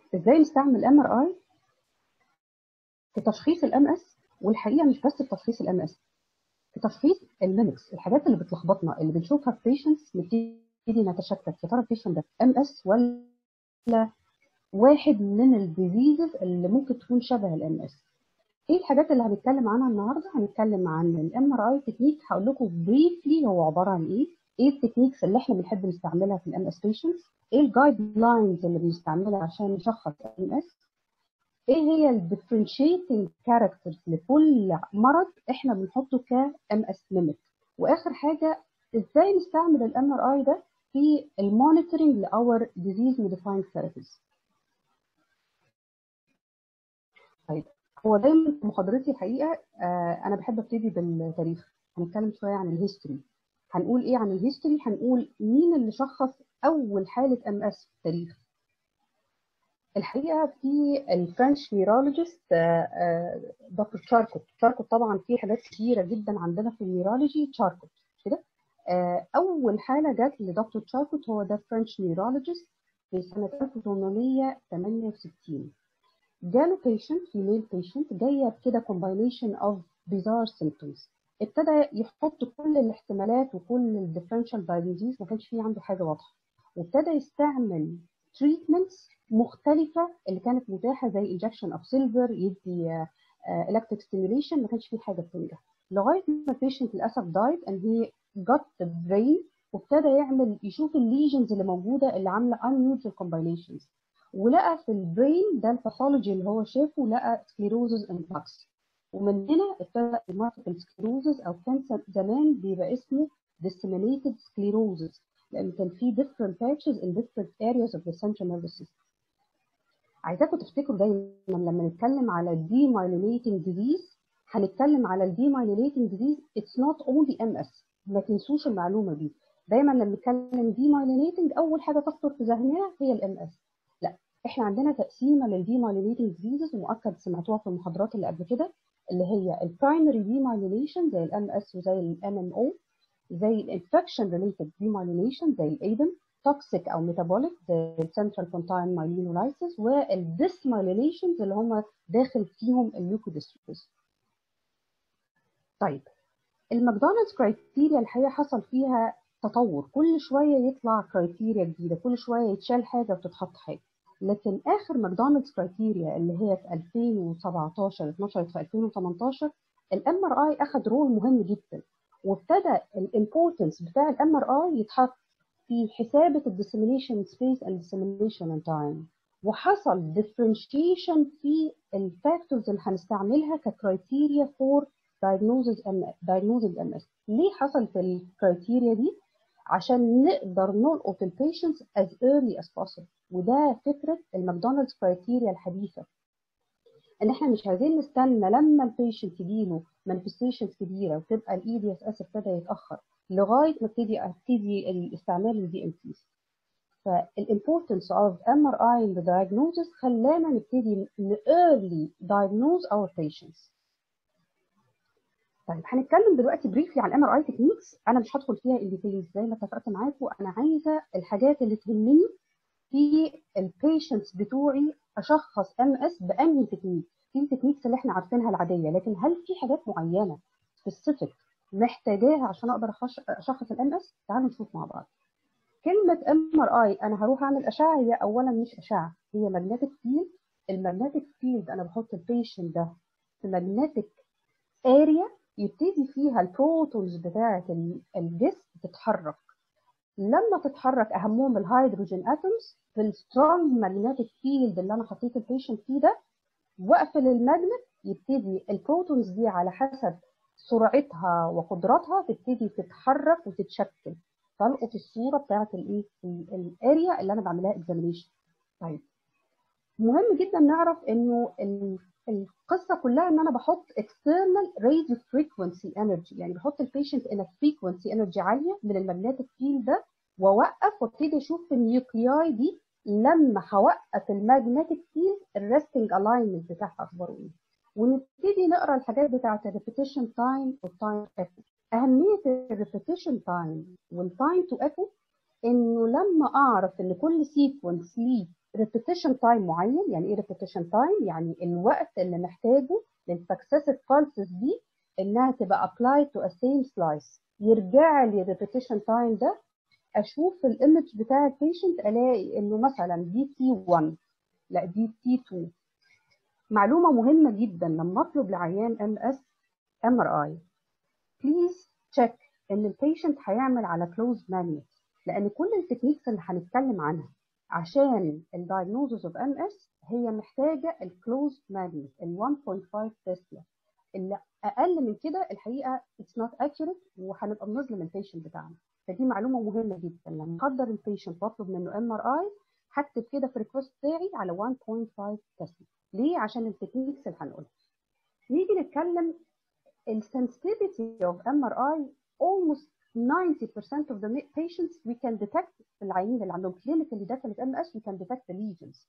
ازاي نستعمل الام ار اي في تشخيص الام اس والحقيقه مش بس في تشخيص الام اس في تشخيص الميمكس الحاجات اللي بتلخبطنا اللي بنشوفها في بيشنتس نبتدي نتشكك يا ترى البيشنت ده ام اس ولا واحد من الديزيزز اللي ممكن تكون شبه الام اس ايه الحاجات اللي هنتكلم عنها النهارده هنتكلم عن الام ار اي تكنيك هقول لكم بريفلي هو عباره عن ايه ايه التكنيكس اللي احنا بنحب نستعملها في الام اس بيشنتس ايه الجايد لاينز اللي بنستعملها عشان نشخص ام اس ايه هي الديفرنشيتنج كاركترز لكل مرض احنا بنحطه كام اس ميميك واخر حاجه ازاي نستعمل الام ار اي ده في المونيتورنج لاور ديزيز موديفاينج ثيرابيز طيب هو دايما في محاضرتي الحقيقه آه انا بحب ابتدي بالتاريخ هنتكلم شويه عن الهيستوري هنقول ايه عن الهيستوري هنقول مين اللي شخص اول حاله ام اس في التاريخ الحقيقه في الفرنش نيرولوجيست دكتور تشاركوت تشاركوت طبعا في حاجات كتيره جدا عندنا في النيرولوجي تشاركوت كده اول حاله جت لدكتور تشاركوت هو ده فرنش نيرولوجيست في سنه 1868 جاله بيشنت فيميل بيشنت جايه بكده كومباينيشن اوف بيزار سيمبتومز ابتدى يحط كل الاحتمالات وكل الديفرنشال دايجنوزيز ما كانش فيه عنده حاجه واضحه وابتدى يستعمل تريتمنتس مختلفه اللي كانت متاحه زي انجكشن اوف سيلفر يدي الكتريك ستيميوليشن ما كانش فيه حاجه بتنجح لغايه ما البيشنت للاسف دايد ان هي جت برين وابتدى يعمل يشوف الليجنز اللي موجوده اللي عامله unusual combinations ولقى في البرين ده الباثولوجي اللي هو شافه لقى سكليروزز ان باكس ومن هنا ابتدى المالتيبل سكليروزز او كان زمان بيبقى اسمه disseminated sclerosis لان كان في different patches in different areas of the central nervous system عايزاكم تفتكروا دايما لما نتكلم على demyelinating disease هنتكلم على الديمايلينيتنج ديزيز اتس نوت اونلي ام اس ما تنسوش المعلومه دي دايما لما نتكلم ديمايلينيتنج اول حاجه تخطر في ذهننا هي الام اس لا احنا عندنا تقسيمه للديمايلينيتنج ديزيز ومؤكد سمعتوها في المحاضرات اللي قبل كده اللي هي البرايمري ديمايلينيشن زي الام اس وزي الام ام او زي الانفكشن ريليتد ديمايلينيشن زي الايدن توكسيك او ميتابوليك زي السنترال فونتاين مايلينولايسيس والديسمايلينيشنز اللي هم داخل فيهم الليوكوديستروفيز طيب الماكدونالدز كرايتيريا الحقيقه حصل فيها تطور كل شويه يطلع كرايتيريا جديده كل شويه يتشال حاجه وتتحط حاجه لكن اخر ماكدونالدز كرايتيريا اللي هي في 2017 اتنشرت في 2018 الام ار اي اخذ رول مهم جدا وابتدى الامبورتنس بتاع الام ار اي يتحط في حسابه الديسيمينيشن سبيس اند ديسيمينيشن تايم وحصل ديفرنشيشن في الفاكتورز اللي هنستعملها ككرايتيريا فور diagnosis diagnosing MS ليه حصل في الكرايتيريا دي عشان نقدر نلقط البيشنتس as early as possible وده فكره الماكدونالدز كرايتيريا الحديثه ان احنا مش عايزين نستنى لما البيشنت يجيله مانيفستيشنز كبيره وتبقى الاي دي اس اس ابتدى يتاخر لغايه ما ابتدي ابتدي استعمال الدي ام تيز فالimportance of MRI in the diagnosis خلانا نبتدي ن early diagnose our patients طيب هنتكلم دلوقتي بريفلي عن الام ار اي تكنيكس انا مش هدخل فيها ان ديتيلز زي ما اتفقت معاكم انا عايزه الحاجات اللي تهمني في البيشنتس بتوعي اشخص ام اس بانهي تكنيك في التكنيكس اللي احنا عارفينها العاديه لكن هل في حاجات معينه سبيسيفيك محتاجاها عشان اقدر اشخص الام اس تعالوا نشوف مع بعض كلمه ام ار اي انا هروح اعمل اشعه هي اولا مش اشعه هي ماجنتيك فيلد الماجنتيك فيلد انا بحط البيشنت ده في ماجنتيك اريا يبتدي فيها البروتونز بتاعه الجسم تتحرك لما تتحرك اهمهم الهيدروجين اتومز في السترونج ماجنتيك فيلد اللي انا حطيت البيشنت فيه ده واقفل الماجنت يبتدي البروتونز دي على حسب سرعتها وقدراتها تبتدي تتحرك وتتشكل تلقط الصوره بتاعه الايه الاريا اللي انا بعملها اكزامينيشن طيب مهم جدا نعرف انه القصه كلها ان انا بحط external radio frequency energy يعني بحط البيشنت in a frequency energy عاليه من المagnetic field ده واوقف وابتدي اشوف النيوكلياي دي لما هوقف المagnetic field الريستنج الاينمنت بتاعها اخباره ايه ونبتدي نقرا الحاجات بتاعه الريبيتيشن تايم والتايم ايكو اهميه الريبيتيشن تايم والتايم تو ايكو انه لما اعرف ان كل سيكونس ليه repetition time معين يعني ايه repetition time يعني الوقت اللي محتاجه للsuccessive pulses دي انها تبقى applied to a same slice يرجع لي repetition time ده اشوف الايمج بتاع البيشنت الاقي انه مثلا دي تي 1 لا دي تي 2 معلومه مهمه جدا لما اطلب لعيان ام اس ام ار اي بليز تشيك ان البيشنت هيعمل على كلوز مانيوال لان كل التكنيكس اللي هنتكلم عنها عشان الدايجنوزز اوف ام اس هي محتاجه الكلوز مانيوال ال 1.5 تسلا اللي اقل من كده الحقيقه اتس نوت اكيوريت وهنبقى بنظلم البيشنت بتاعنا فدي معلومه مهمه جدا لما اقدر البيشنت واطلب منه ام ار اي هكتب كده في الريكوست بتاعي على 1.5 تسلا ليه عشان التكنيكس اللي هنقولها نيجي نتكلم السنسيتيفيتي اوف ام ار اي almost 90% of the patients we can detect العيانين اللي عندهم clinically definite MS we can detect the lesions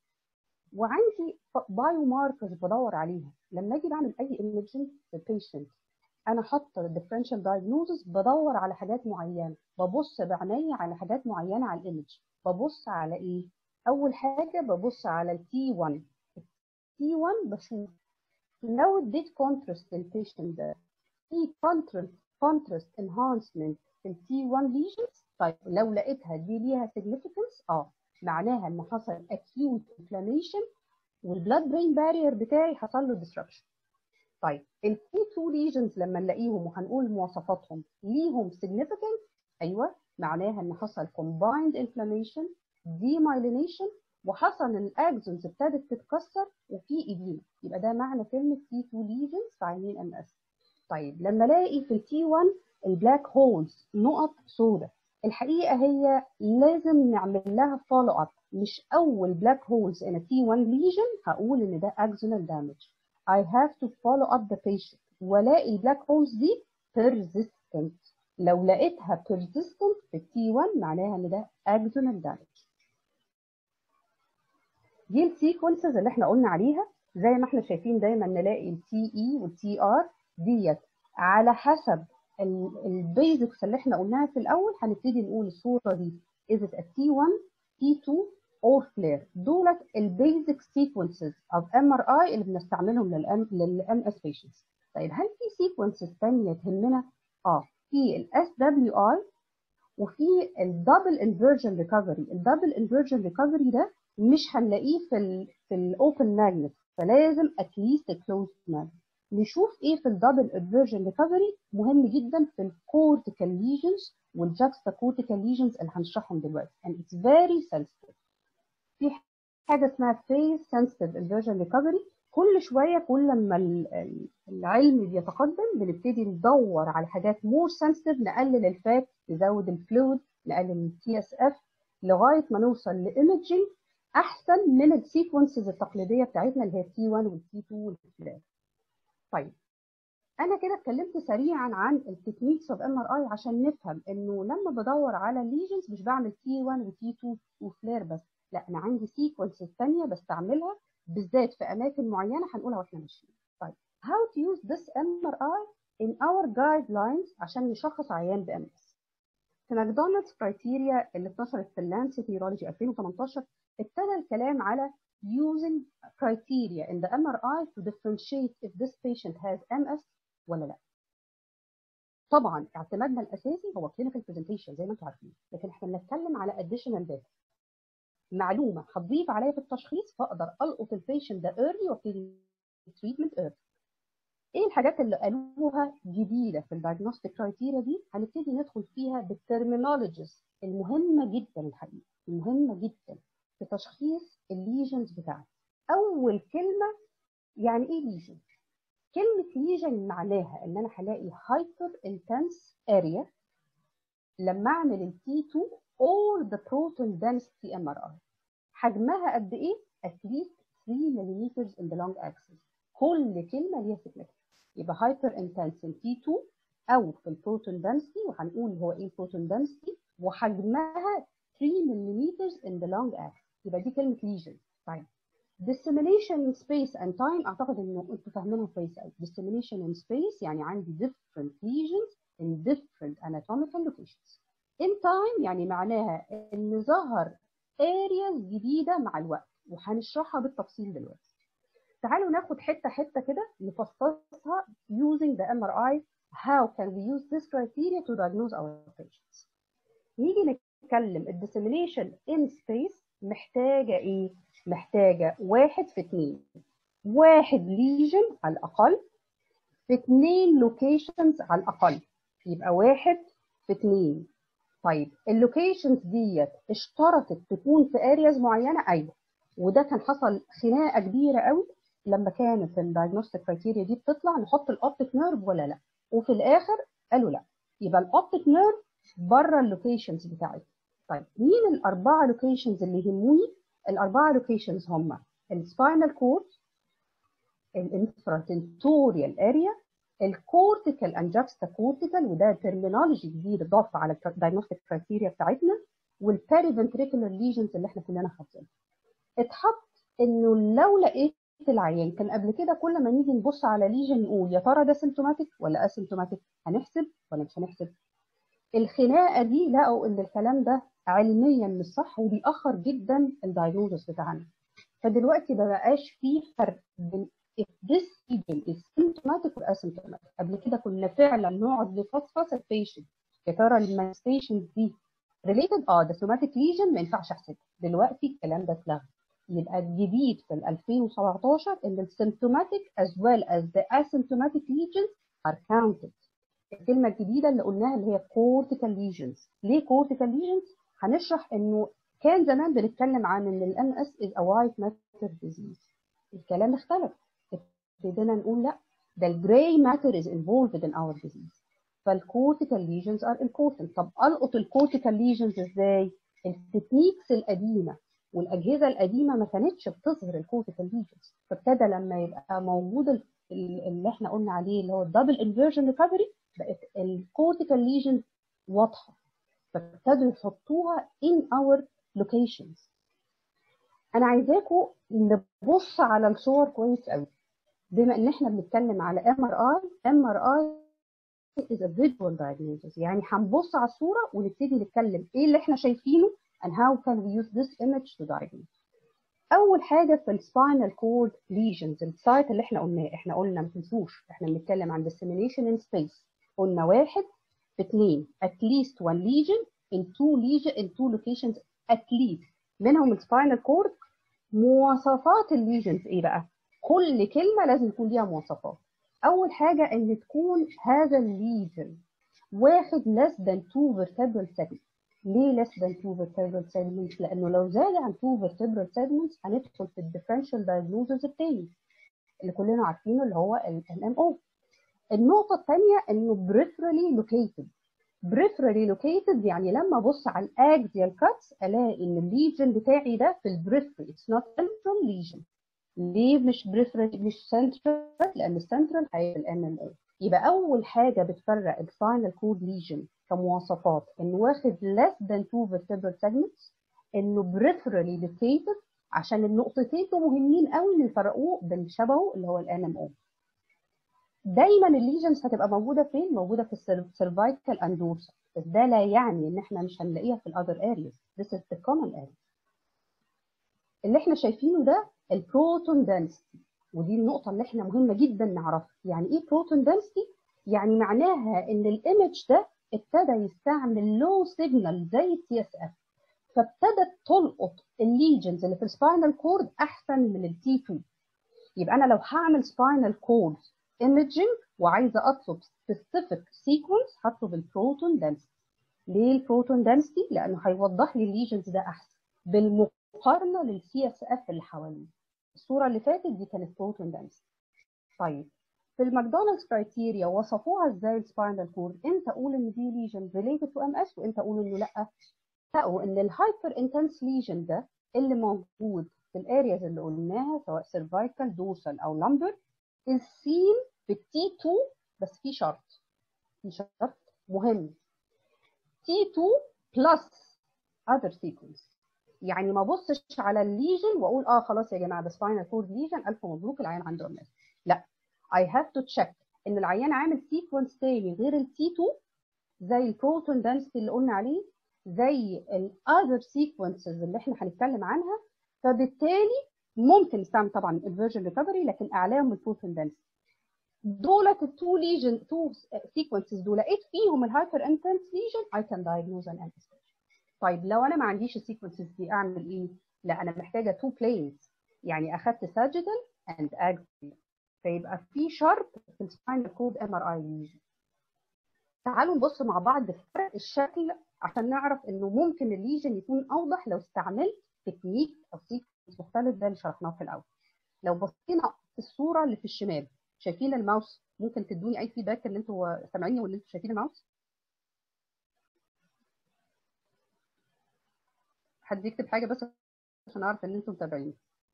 وعندي بايو ماركرز بدور عليها لما اجي بعمل اي imaging للبيشنت انا حاطه الديفرنشال دايجنوزس بدور على حاجات معينه ببص بعيني على حاجات معينه على الايمج ببص على ايه اول حاجه ببص على التي 1 التي 1 بشوف لو اديت كونتراست للبيشنت ده في كونتراست كونتراست انهانسمنت في التي 1 ليجنز طيب لو لقيتها دي ليها significance اه معناها ان حصل acute inflammation والبلاد برين بارير بتاعي حصل له disruption طيب التي 2 ليجنز لما نلاقيهم وهنقول مواصفاتهم ليهم significant ايوه معناها ان حصل combined inflammation demyelination وحصل الاكزونز ابتدت تتكسر وفي ايديما يبقى ده معنى كلمه تي 2 ليجنز في عينين ام اس طيب لما الاقي في التي 1 البلاك هولز نقط سوداء الحقيقه هي لازم نعمل لها فولو اب مش اول بلاك هولز ان تي 1 ليجن هقول ان ده اكزونال دامج I have to follow up the patient والاقي البلاك هولز دي persistent لو لقيتها persistent في التي 1 معناها ان ده axonal damage دي السيكونسز اللي احنا قلنا عليها زي ما احنا شايفين دايما نلاقي التي اي والتي ار ديت على حسب البيزكس اللي احنا قلناها في الاول هنبتدي نقول الصوره دي is it a T1 T2 or flare دولت البيزك سيكونسز اوف ام ار اي اللي بنستعملهم للام للام اس patients طيب هل في سيكونسز ثانيه تهمنا اه في الاس دبليو اي وفي الدبل انفرجن ريكفري الدبل انفرجن ريكفري ده مش هنلاقيه في ال في الاوبن ماجنت فلازم اتليست كلوز ماجنت نشوف ايه في الدبل انفرجن ريكفري مهم جدا في الكورتيكال ليجنز والجاكستا كورتيكال ليجنز اللي هنشرحهم دلوقتي and it's very sensitive في حاجه اسمها phase sensitive inversion recovery كل شويه كل ما العلم بيتقدم بنبتدي ندور على حاجات مور sensitive نقلل الفات نزود الفلويد نقلل التي اس اف لغايه ما نوصل لايمجنج احسن من السيكونسز التقليديه بتاعتنا اللي هي تي 1 والتي 2 والفلات طيب انا كده اتكلمت سريعا عن التكنيكس اوف ام ار اي عشان نفهم انه لما بدور على الليجنز مش بعمل تي 1 وتي 2 وفلير بس لا انا عندي سيكونسز ثانيه بستعملها بالذات في اماكن معينه هنقولها واحنا ماشيين طيب how to use this MRI in our guidelines عشان نشخص عيان ب MS في ماكدونالدز كرايتيريا اللي اتنشرت في اللانست نيورولوجي 2018 ابتدى الكلام على using criteria in the MRI to differentiate if this patient has MS ولا لا طبعا اعتمادنا الاساسي هو clinical presentation زي ما انتم عارفين لكن احنا بنتكلم على additional data معلومه هتضيف عليا في التشخيص فاقدر القط البيشنت ده early وابتدي تريتمنت early ايه الحاجات اللي قالوها جديده في الدايجنوستيك كرايتيريا دي هنبتدي ندخل فيها بالترمينولوجيز المهمه جدا الحقيقه المهمه جدا في تشخيص الليجنز بتاعتي اول كلمه يعني ايه ليجن كلمه ليجن معناها ان انا هلاقي هايبر انتنس اريا لما اعمل التي 2 all the proton density MRI حجمها قد ايه at least 3 ملم in the long axis كل كلمه ليها significance يبقى hyper intense T2 او في البروتون density وهنقول هو ايه البروتون density وحجمها 3 ملم in the long axis يبقى دي كلمه lesion طيب dissemination in space and time اعتقد ان انتوا فاهمينها كويس قوي dissemination in space يعني عندي different lesions in different anatomical locations in time يعني معناها ان ظهر areas جديده مع الوقت وهنشرحها بالتفصيل دلوقتي تعالوا ناخد حته حته كده نفصصها using the MRI how can we use this criteria to diagnose our patients نيجي نتكلم الديسيمينيشن in space محتاجه ايه محتاجه واحد في اتنين واحد ليجن على الاقل في اتنين لوكيشنز على الاقل يبقى واحد في اتنين طيب اللوكيشنز ديت اشترطت تكون في ارياز معينه ايوه وده كان حصل خناقه كبيره قوي لما كانت الدايجنوستيك كرايتيريا دي بتطلع نحط الاوبتيك نيرف ولا لا وفي الاخر قالوا لا يبقى الاوبتيك نيرف بره اللوكيشنز بتاعتي طيب مين الاربعه لوكيشنز اللي يهموني الاربعه لوكيشنز هم السباينال كورد الانفراتنتوريال اريا الكورتيكال اند جاكستا كورتيكال وده ترمينولوجي جديد اتضاف على الدايجنوستيك كرايتيريا بتاعتنا والبيريفنتريكولار ليجنز اللي احنا كلنا حافظينها اتحط انه لو لقيت العيان كان قبل كده كل ما نيجي نبص على ليجن نقول يا ترى ده سيمتوماتيك ولا اسيمتوماتيك هنحسب ولا مش هنحسب الخناقه دي لقوا ان الكلام ده علميا مش صح وبيأخر جدا الدايجنوزس بتاعنا فدلوقتي ما بقاش فيه فرق بين if this region is symptomatic or asymptomatic قبل كده كنا فعلا نقعد نفصفص البيشنت يا ترى المانستيشنز دي related اه ده somatic lesion ما ينفعش احسبها دلوقتي الكلام ده اتلغى يبقى الجديد في 2017 ان السيمتوماتيك as well as the asymptomatic lesions are counted الكلمة الجديدة اللي قلناها اللي هي cortical lesions ليه cortical lesions؟ هنشرح انه كان زمان بنتكلم عن ان ال MS is a white matter disease الكلام اختلف ابتدينا نقول لا ده الجراي ماتر is involved in our disease فالكورتيكال ليجنز ار important طب القط الكورتيكال ليجنز ازاي؟ التكنيكس القديمه والاجهزه القديمه ما كانتش بتظهر الكورتيكال ليجنز فابتدى لما يبقى موجود اللي احنا قلنا عليه اللي هو الدبل انفيرجن ريكفري بقت الكورتيكال ليجنز واضحه فابتدوا يحطوها in our locations انا عايزاكم نبص على الصور كويس قوي بما ان احنا بنتكلم على ام ار اي ام ار اي is a visual diagnosis يعني هنبص على الصوره ونبتدي نتكلم ايه اللي احنا شايفينه and how can we use this image to diagnose اول حاجه في السباينال كورد lesions السايت اللي احنا قلناه احنا قلنا ما تنسوش احنا بنتكلم عن dissemination in space قلنا واحد في اثنين at least one lesion in two lesion in two locations at least منهم السباينال كورد مواصفات الليجنز ايه بقى كل كلمه لازم يكون ليها مواصفات اول حاجه ان تكون هذا الليجن واخد less than two vertebral segments ليه less than two vertebral segments لانه لو زاد عن two vertebral segments هندخل في الديفرنشال diagnosis التاني اللي كلنا عارفينه اللي هو ال MO النقطه الثانيه انه peripherally located peripherally located يعني لما ابص على الاكزيال كاتس الاقي ان الليجن بتاعي ده في البريفري اتس نوت central lesion ليه مش بريفرال مش سنترال لان السنترال هيبقى الام ام اي يبقى اول حاجه بتفرق السباينال كورد ليجن كمواصفات انه واخد less than two vertebral segments انه peripherally located عشان النقطتين دول مهمين قوي اللي يفرقوه بالشبهه اللي هو الان ام او دايما الليجنز هتبقى موجوده فين؟ موجوده في السيرفايكال اند دورسال بس ده لا يعني ان احنا مش هنلاقيها في الاذر ارياز this is the common area اللي احنا شايفينه ده البروتون دنسيتي ودي النقطة اللي احنا مهمة جدا نعرفها يعني ايه بروتون دنسيتي؟ يعني معناها ان الايمج ده ابتدى يستعمل لو سيجنال زي السي اس اف فابتدت تلقط الليجنز اللي في السباينال كورد احسن من التي 2 يبقى انا لو هعمل سباينال كورد ايمجنج وعايزه اطلب سبيسيفيك سيكونس هطلب البروتون دنسيتي ليه البروتون دنسيتي؟ لانه هيوضح لي الليجنز ده احسن بالمقارنه للسي اس اف اللي حواليه الصوره اللي فاتت دي كانت بروتون دنسيتي طيب في الماكدونالدز كرايتيريا وصفوها ازاي السباينال كورد امتى اقول ان دي ليجن ريليتد تو ام اس وامتى اقول انه لا لقوا ان الهايبر انتنس ليجن ده اللي موجود في الارياز اللي قلناها سواء سيرفايكال دورسال او لامبر is seen في التي 2 بس في شرط في شرط مهم تي 2 بلس other sequence يعني ما ابصش على الليجن واقول اه خلاص يا جماعه ده سباينال كورد ليجن الف مبروك العيان عنده ام اس لا I have to check ان العيان عامل سيكونس تاني غير التي 2 زي البروتون دنسيتي اللي قلنا عليه زي الاذر سيكونسز اللي احنا هنتكلم عنها فبالتالي ممكن نستعمل طبعا الفيرجن ريكفري لكن اعلاهم البروتين دنسيتي دولت التو ليجن تو سيكونسز دول لقيت فيهم الهايبر انتنس ليجن اي كان دايجنوز ان طيب لو انا ما عنديش السيكونسز دي اعمل ايه؟ لا انا محتاجه تو بلينز يعني اخدت ساجيتال اند اكسيال فيبقى في شرط في السباينال كود ام ار اي ليجن تعالوا نبص مع بعض في فرق الشكل عشان نعرف انه ممكن الليجن يكون اوضح لو استعملت تكنيك او سيكونس مختلف ده اللي شرحناه في الاول لو بصينا في الصوره اللي في الشمال شايفين الماوس ممكن تدوني اي فيدباك ان انتوا سامعيني ولا انتوا شايفين الماوس حد يكتب حاجه بس عشان اعرف ان انتم متابعين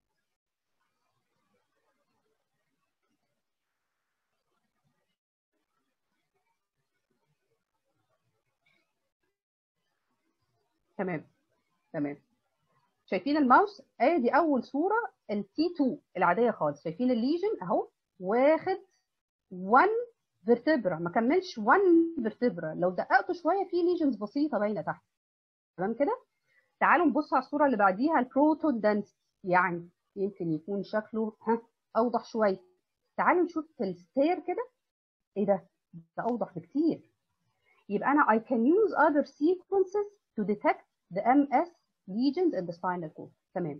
تمام تمام شايفين الماوس ادي اول صوره التي 2 العاديه خالص شايفين الليجن اهو واخد 1 فيرتبرا ما كملش 1 فيرتبرا لو دققتوا شويه في ليجنز بسيطه باينه تحت تمام كده تعالوا نبص على الصوره اللي بعديها البروتون دانس يعني يمكن يكون شكله ها اوضح شويه تعالوا نشوف في الستير كده ايه ده ده اوضح بكتير يبقى انا I can use other sequences to detect the MS lesions in the spinal cord تمام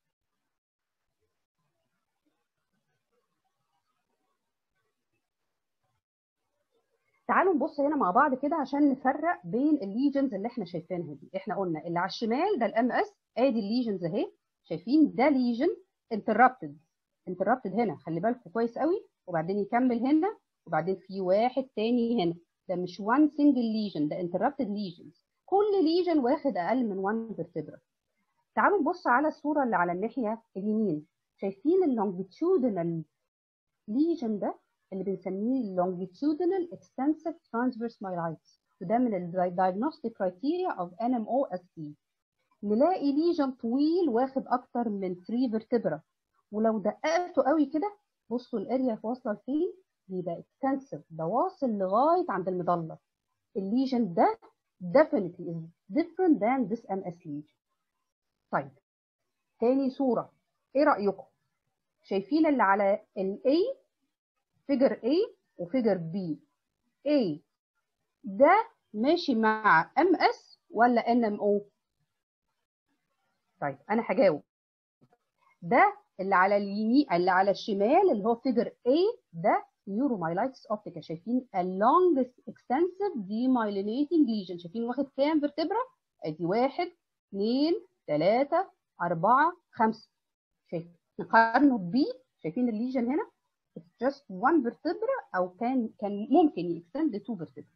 تعالوا نبص هنا مع بعض كده عشان نفرق بين الليجنز اللي احنا شايفينها دي احنا قلنا اللي على الشمال ده الام اس ادي الليجنز اهي شايفين ده ليجن انتربتد انتربتد هنا خلي بالكم كويس قوي وبعدين يكمل هنا وبعدين في واحد تاني هنا ده مش وان سنجل ليجن ده انتربتد ليجنز كل ليجن واخد اقل من 1 فيرتبرا تعالوا نبص على الصوره اللي على الناحيه اليمين شايفين اللونجيتيودنال ليجن ده اللي بنسميه longitudinal extensive transverse myelitis وده من ال diagnostic criteria of NMOSD نلاقي ليجن طويل واخد اكتر من 3 vertebra ولو دققتوا قوي كده بصوا الاريا واصله لفين بيبقى extensive ده واصل لغايه عند المضله الليجن ده definitely is different than this MS lesion طيب تاني صوره ايه رايكم شايفين اللي على ال A فيجر A وفيجر B A ده ماشي مع MS ولا NMO طيب انا هجاوب ده اللي على اليمين اللي على الشمال اللي هو فيجر A ده نيورومايلايتس اوبتيكا شايفين اللونجست اكستنسيف demyelinating ليجن شايفين واخد كام فيرتبرا ادي واحد اثنين ثلاثة أربعة خمسة شايف نقارنه بي شايفين الليجن هنا it's just one vertebra او كان كان ممكن يكستند two vertebra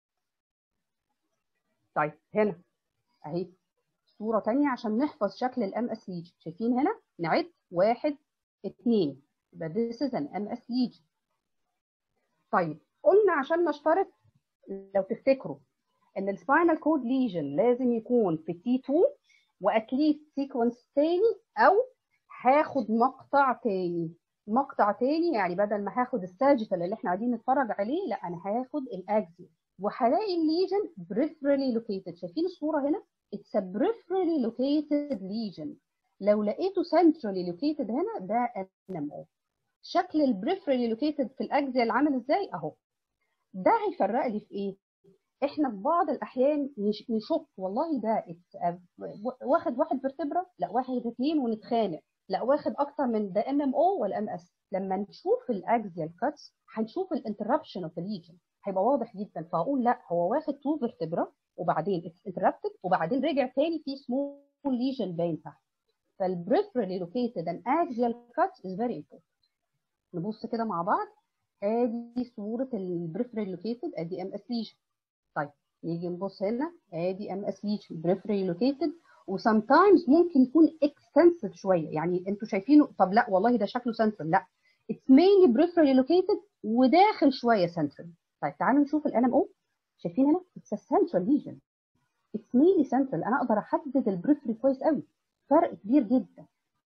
طيب هنا اهي صورة تانية عشان نحفظ شكل الام اس ليجن شايفين هنا نعد واحد اثنين يبقى this is an MS lesion طيب قلنا عشان نشترط لو تفتكروا ان السباينال كود ليجن لازم يكون في تي 2 واتليست سيكونس تاني او هاخد مقطع تاني مقطع تاني يعني بدل ما هاخد الساجيتال اللي احنا قاعدين نتفرج عليه لا انا هاخد الاكزيال وهلاقي الليجن بريفرالي لوكيتد شايفين الصوره هنا اتس ا بريفرالي لوكيتد ليجن لو لقيته سنترالي لوكيتد هنا ده ان ام او شكل البريفرالي لوكيتد في الاكزيال عامل ازاي اهو ده هيفرق لي في ايه احنا في بعض الاحيان نشك والله ده واخد واحد فيرتبرا لا واحد اثنين ونتخانق لا واخد اكتر من ده ام ام او ولا ام اس لما نشوف الاكزيال كاتس هنشوف الانتربشن اوف ليجن هيبقى واضح جدا فاقول لا هو واخد تو فيرتبرا وبعدين انتربتد وبعدين رجع تاني في سمول ليجن باين تحت فالبريفرالي لوكيتد ان اكزيال كاتس از فيري امبورتنت نبص كده مع بعض ادي صوره البريفرالي لوكيتد ادي ام اس ليجن طيب نيجي نبص هنا ادي ام اس ليجن بريفرالي لوكيتد وسمتايمز ممكن يكون اكستنسيف شويه يعني انتوا شايفينه طب لا والله ده شكله سنترال لا اتس مينلي بريفرالي لوكيتد وداخل شويه سنترال طيب تعالوا نشوف الان ام او شايفين هنا اتس سنترال ليجن اتس مينلي سنترال انا اقدر احدد البريفري كويس قوي فرق كبير جدا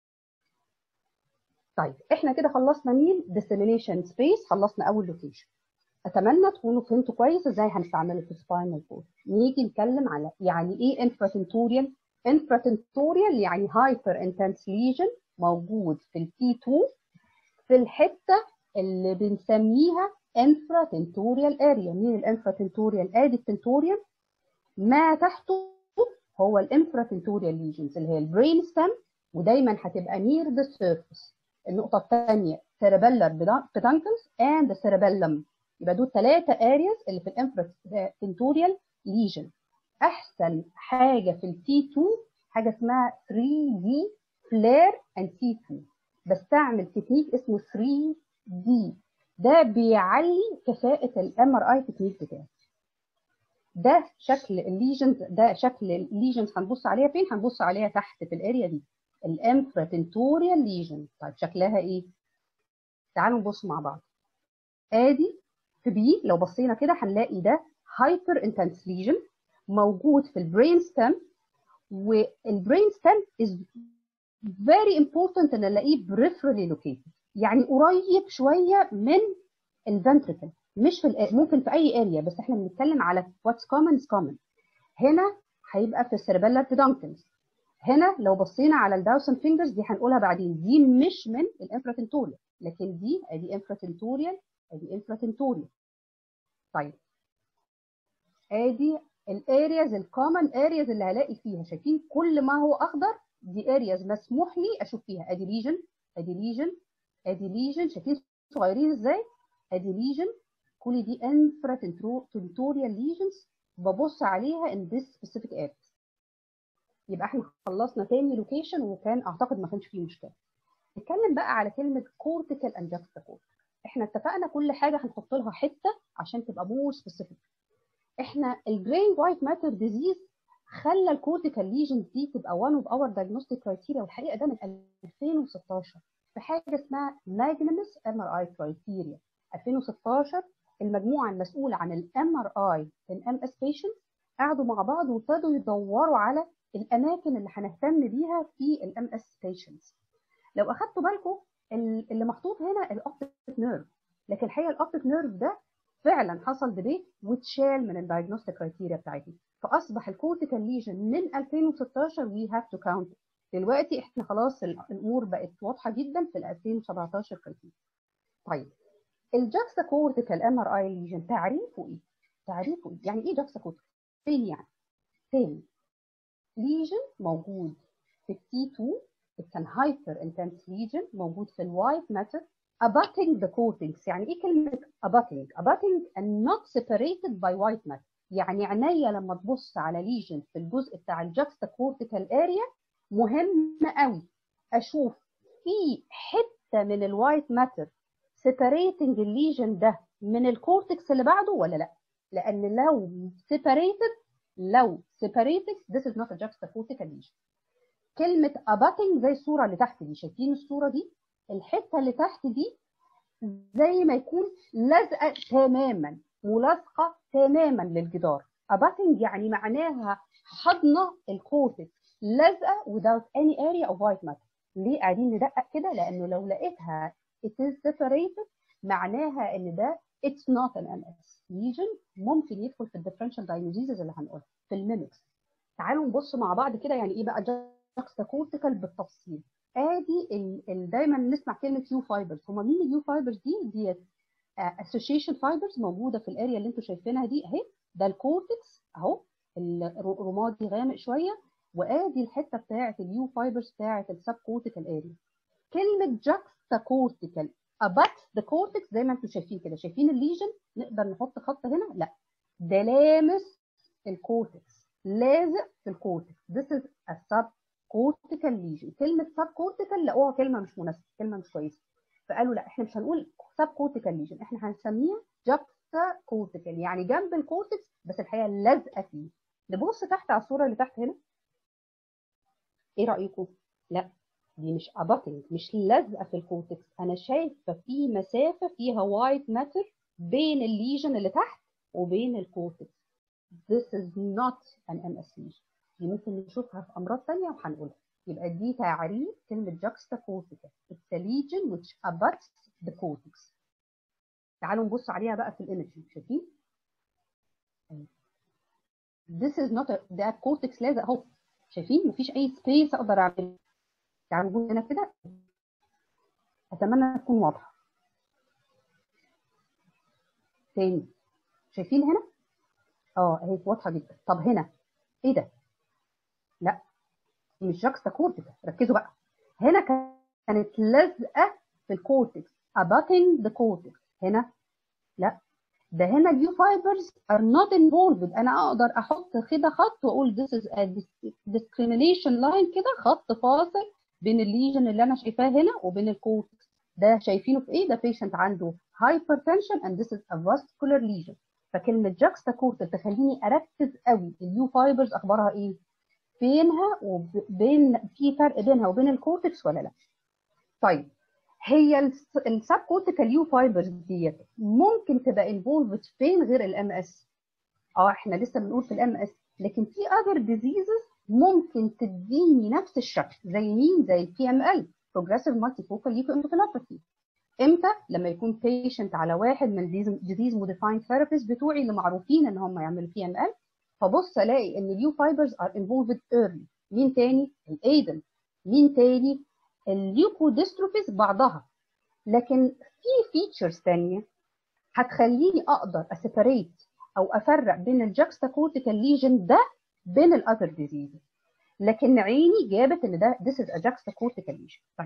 طيب احنا كده خلصنا مين ديسيمينيشن سبيس خلصنا اول لوكيشن اتمنى تكونوا فهمتوا كويس ازاي هنستعمله في سباينال كورد نيجي نتكلم على يعني ايه انفراتنتوريال infratentorial يعني hyper intense lesion موجود في التي 2 في الحته اللي بنسميها infratentorial area مين الانفراتنتوريال ادي التنتوريال ما تحته هو الانفراتنتوريال ليجنز اللي هي البرين ستام ودايما هتبقى near the surface النقطه الثانيه cerebellar peduncles and the cerebellum يبقى دول ثلاثه areas اللي في الانفراتنتوريال ليجن احسن حاجه في التي 2 حاجه اسمها 3 دي فلير اند تي 2 بستعمل تكنيك اسمه 3 دي ده بيعلي كفاءه الام ار اي تكنيك بتاعي ده شكل الليجنز ده شكل الليجنز هنبص عليها فين هنبص عليها تحت في الاريا دي الانفراتنتوريال ليجن طيب شكلها ايه تعالوا نبص مع بعض ادي في بي لو بصينا كده هنلاقي ده هايبر انتنس ليجن موجود في البرين ستام والبرين ستام is very important ان الاقيه peripherally located يعني قريب شويه من الفنتريكل مش في الأ... ممكن في اي اريا بس احنا بنتكلم على what's common is common هنا هيبقى في السيربيلار بيدونكلز هنا لو بصينا على الداوسن فينجرز دي هنقولها بعدين دي مش من الانفراتنتوريال لكن دي ادي انفراتنتوريال ادي انفراتنتوريال طيب ادي الارياز الكومن ارياز اللي هلاقي فيها شايفين كل ما هو اخضر دي ارياز مسموح لي اشوف فيها ادي ليجن ادي ليجن ادي ليجن شايفين صغيرين ازاي ادي ليجن كل دي انفراتنتوريال ليجنز ببص عليها in this specific area يبقى احنا خلصنا تاني لوكيشن وكان اعتقد ما كانش فيه مشكله نتكلم بقى على كلمه كورتيكال اند جاكستاكورتيكال احنا اتفقنا كل حاجه هنحط لها حته عشان تبقى مور سبيسيفيك احنا الجرين وايت ماتر ديزيز خلى الكورتيكال ليجنز دي تبقى وان اوف اور دايجنوستيك كرايتيريا والحقيقه ده من 2016 في حاجه اسمها ماجنمس ام ار اي كرايتيريا 2016 المجموعه المسؤوله عن الام ار اي ان ام اس بيشنت قعدوا مع بعض وابتدوا يدوروا على الاماكن اللي هنهتم بيها في الام اس بيشنتس لو اخدتوا بالكم اللي محطوط هنا الاوبتيك نيرف لكن الحقيقه الاوبتيك نيرف ده فعلا حصل ديبيت واتشال من الدايجنوستيك كرايتيريا بتاعتنا فاصبح الكورتيكال ليجن من 2016 وي هاف تو كاونت دلوقتي احنا خلاص الامور بقت واضحه جدا في ال 2017 كرايتيريا طيب الجاكستا كورتيكال ام ار اي ليجن تعريفه ايه؟ تعريفه ايه؟ يعني ايه جاكستا كورتيكال؟ فين يعني؟ تاني ليجن موجود في التي 2 it's an hyper intense lesion موجود في الوايت matter abutting the cortex يعني ايه كلمة abutting abutting and not separated by white matter يعني عينيا لما تبص على ليجن في الجزء بتاع الجاكستا كورتيكال اريا مهم قوي اشوف في حتة من الوايت ماتر separating الليجن ده من الكورتكس اللي بعده ولا لا لان لو separated لو separated this is not a juxtacortical lesion كلمة abutting زي الصورة اللي تحت دي شايفين الصورة دي الحتة اللي تحت دي زي ما يكون لازقة تماما ملاصقة تماما للجدار abutting يعني معناها حضنة الكورتكس لازقة without any area of white matter ليه قاعدين ندقق كده لأنه لو لقيتها it is separated معناها ان ده it's not an MS lesion ممكن يدخل في الديفرنشال diagnoses اللي هنقولها في الميمكس تعالوا نبص مع بعض كده يعني ايه بقى juxtacortical بالتفصيل ادي ال ال دايما نسمع كلمه يو فايبرز هم مين اليو فايبرز دي ديت اسوشيشن فايبرز موجوده في الاريا اللي انتم شايفينها دي اهي ده الكورتكس اهو الرمادي غامق شويه وادي الحته بتاعه اليو فايبرز بتاعه السب كورتيكال اريا كلمه juxtacortical abut the cortex زي ما انتم شايفين كده شايفين الليجن نقدر نحط خط هنا لا ده لامس الكورتكس لازق في الكورتكس this is a subcortical lesion كلمه subcortical لقوها كلمه مش مناسبه كلمه مش كويسه فقالوا لا احنا مش هنقول subcortical lesion احنا هنسميها juxtacortical يعني جنب الكورتكس بس الحقيقه لازقه فيه نبص تحت على الصوره اللي تحت هنا ايه رايكم لا دي مش abutting مش لازقه في الكورتكس انا شايفه في مسافه فيها وايت ماتر بين الليجن اللي تحت وبين الكورتكس this is not an MS lesion دي ممكن نشوفها في امراض ثانيه وهنقولها يبقى دي تعريف كلمه juxtacortical it's a lesion which abuts the cortex تعالوا نبص عليها بقى في الايمجنج شايفين this is not a ده كورتكس لازق اهو شايفين مفيش اي سبيس اقدر اعمله يعني موجود هنا كده اتمنى تكون واضحه تاني شايفين هنا اه اهي واضحه جدا طب هنا ايه ده لا مش جاكستا كورتيكا ركزوا بقى هنا كانت لازقه في الكورتكس abutting the cortex هنا لا ده هنا اليو فايبرز are not involved انا اقدر احط كده خط واقول this is a discrimination line كده خط فاصل بين الليجن اللي انا شايفاه هنا وبين الكورتكس ده شايفينه في ايه ده patient عنده hypertension and this is a vascular lesion فكلمه جاكستا كورتكس تخليني اركز قوي اليو فايبرز اخبارها ايه فينها وبين في فرق بينها وبين الكورتكس ولا لا طيب هي السب كورتيكال يو فايبرز ديت ممكن تبقى انفولفد فين غير الام اس اه احنا لسه بنقول في الام اس لكن في اذر ديزيزز ممكن تديني نفس الشكل زي مين زي البي ام ال بروجريسيف مالتي فوكال ليكوانكفالوباثي امتى لما يكون بيشنت على واحد من ديزيز موديفاينج ثيرابيست بتوعي اللي معروفين ان هم يعملوا بي ام ال فبص الاقي ان اليو فايبرز ار انفولفد ايرلي مين تاني الايدن مين تاني الليوكوديستروفيز بعضها لكن في فيتشرز ثانيه هتخليني اقدر اسيبريت او افرق بين الجاكستا كورتيكال ليجن ده بين الاذر ديزيز لكن عيني جابت ان ده this is a juxta cortical lesion طيب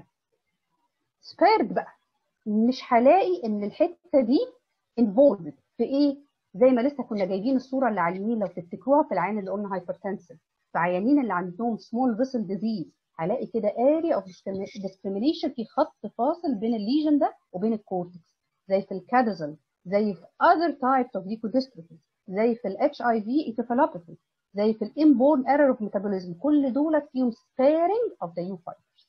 سبيرد بقى مش هلاقي ان الحته دي involved في ايه زي ما لسه كنا جايبين الصوره اللي على اليمين لو تفتكروها في العين اللي قلنا هايبرتنسيف في عيانين اللي عندهم سمول فيسل ديزيز هلاقي كده اريا اوف discrimination في خط فاصل بين الليجن ده وبين الكورتكس زي في الكادزل زي في other types of leukodystrophy زي في ال HIV encephalopathy زي في الانبورن error of metabolism كل دول فيهم sparing of the U fibers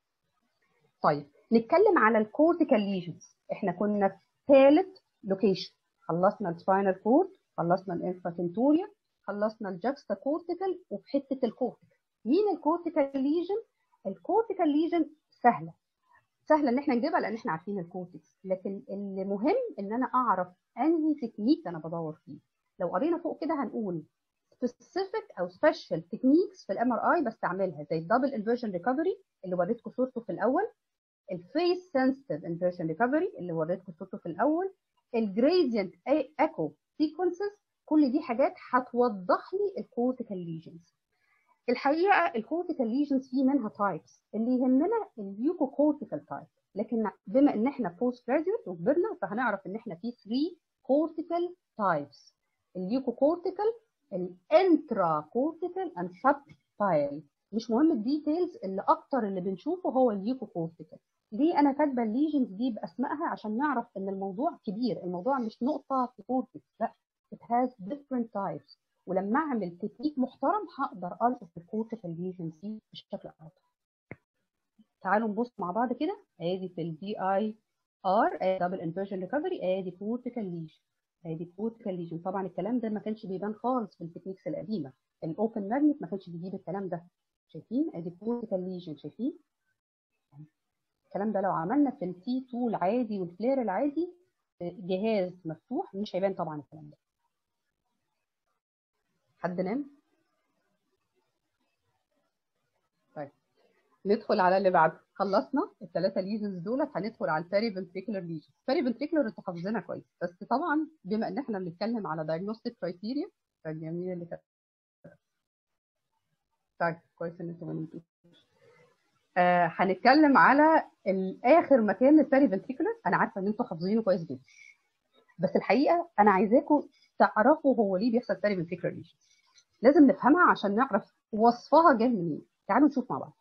طيب نتكلم على الكورتيكال ليجنز احنا كنا في ثالث لوكيشن خلصنا السباينال كورد خلصنا الانفاتنتوريا خلصنا الجاكستا كورتيكال وفي حته الكورتيكال مين الكورتيكال ليجن الكورتيكال ليجن سهله سهله ان احنا نجيبها لان احنا عارفين الكورتكس لكن اللي مهم ان انا اعرف انهي تكنيك انا بدور فيه لو قرينا فوق كده هنقول specific او special techniques في الام ار اي بستعملها زي الدبل انفيرجن ريكفري اللي وريتكم صورته في الاول الفيس سنسيتيف انفيرجن ريكفري اللي وريتكم صورته في الاول الجريدينت ايكو سيكونسز كل دي حاجات هتوضح لي الكورتيكال ليجنز الحقيقه الكورتيكال ليجنز في منها تايبس اللي يهمنا اليوكو كورتيكال تايب لكن بما ان احنا بوست جراديويت وكبرنا فهنعرف ان احنا في 3 كورتيكال تايبس اليوكو كورتيكال الانترا كورتيكال اند سبتايل مش مهم الديتيلز اللي اكتر اللي بنشوفه هو اليوكو كورتيكال ليه انا كاتبه الليجنز دي باسمائها عشان نعرف ان الموضوع كبير الموضوع مش نقطه في كورتكس لا it has different types ولما اعمل تكنيك محترم هقدر القط الكورتيكال ليجنز دي بشكل اوضح تعالوا نبص مع بعض كده ادي في البي اي ار دبل انفيرجن ريكفري ادي كورتيكال ليجن ادي كورتيكال ليجن طبعا الكلام ده ما كانش بيبان خالص في التكنيكس القديمه الاوبن ماجنت ما كانش بيجيب الكلام ده شايفين ادي كورتيكال ليجن شايفين الكلام ده لو عملنا في التي 2 العادي والفلير العادي جهاز مفتوح مش هيبان طبعا الكلام ده حد نام طيب ندخل على اللي بعده خلصنا الثلاثه ليجنز دولت هندخل على البيري فنتريكولار ليجن البيري فنتريكولار انتوا حافظينها كويس بس طبعا بما ان احنا بنتكلم على دايجنوستيك كرايتيريا فالجميل اللي كانت طيب كويس ان انتوا ما نمتوش آه هنتكلم على اخر مكان البيري فنتريكولار انا عارفه ان انتوا حافظينه كويس جدا بس الحقيقه انا عايزاكم تعرفوا هو ليه بيحصل بيري فنتريكولار ليجن لازم نفهمها عشان نعرف وصفها جاي منين تعالوا نشوف مع بعض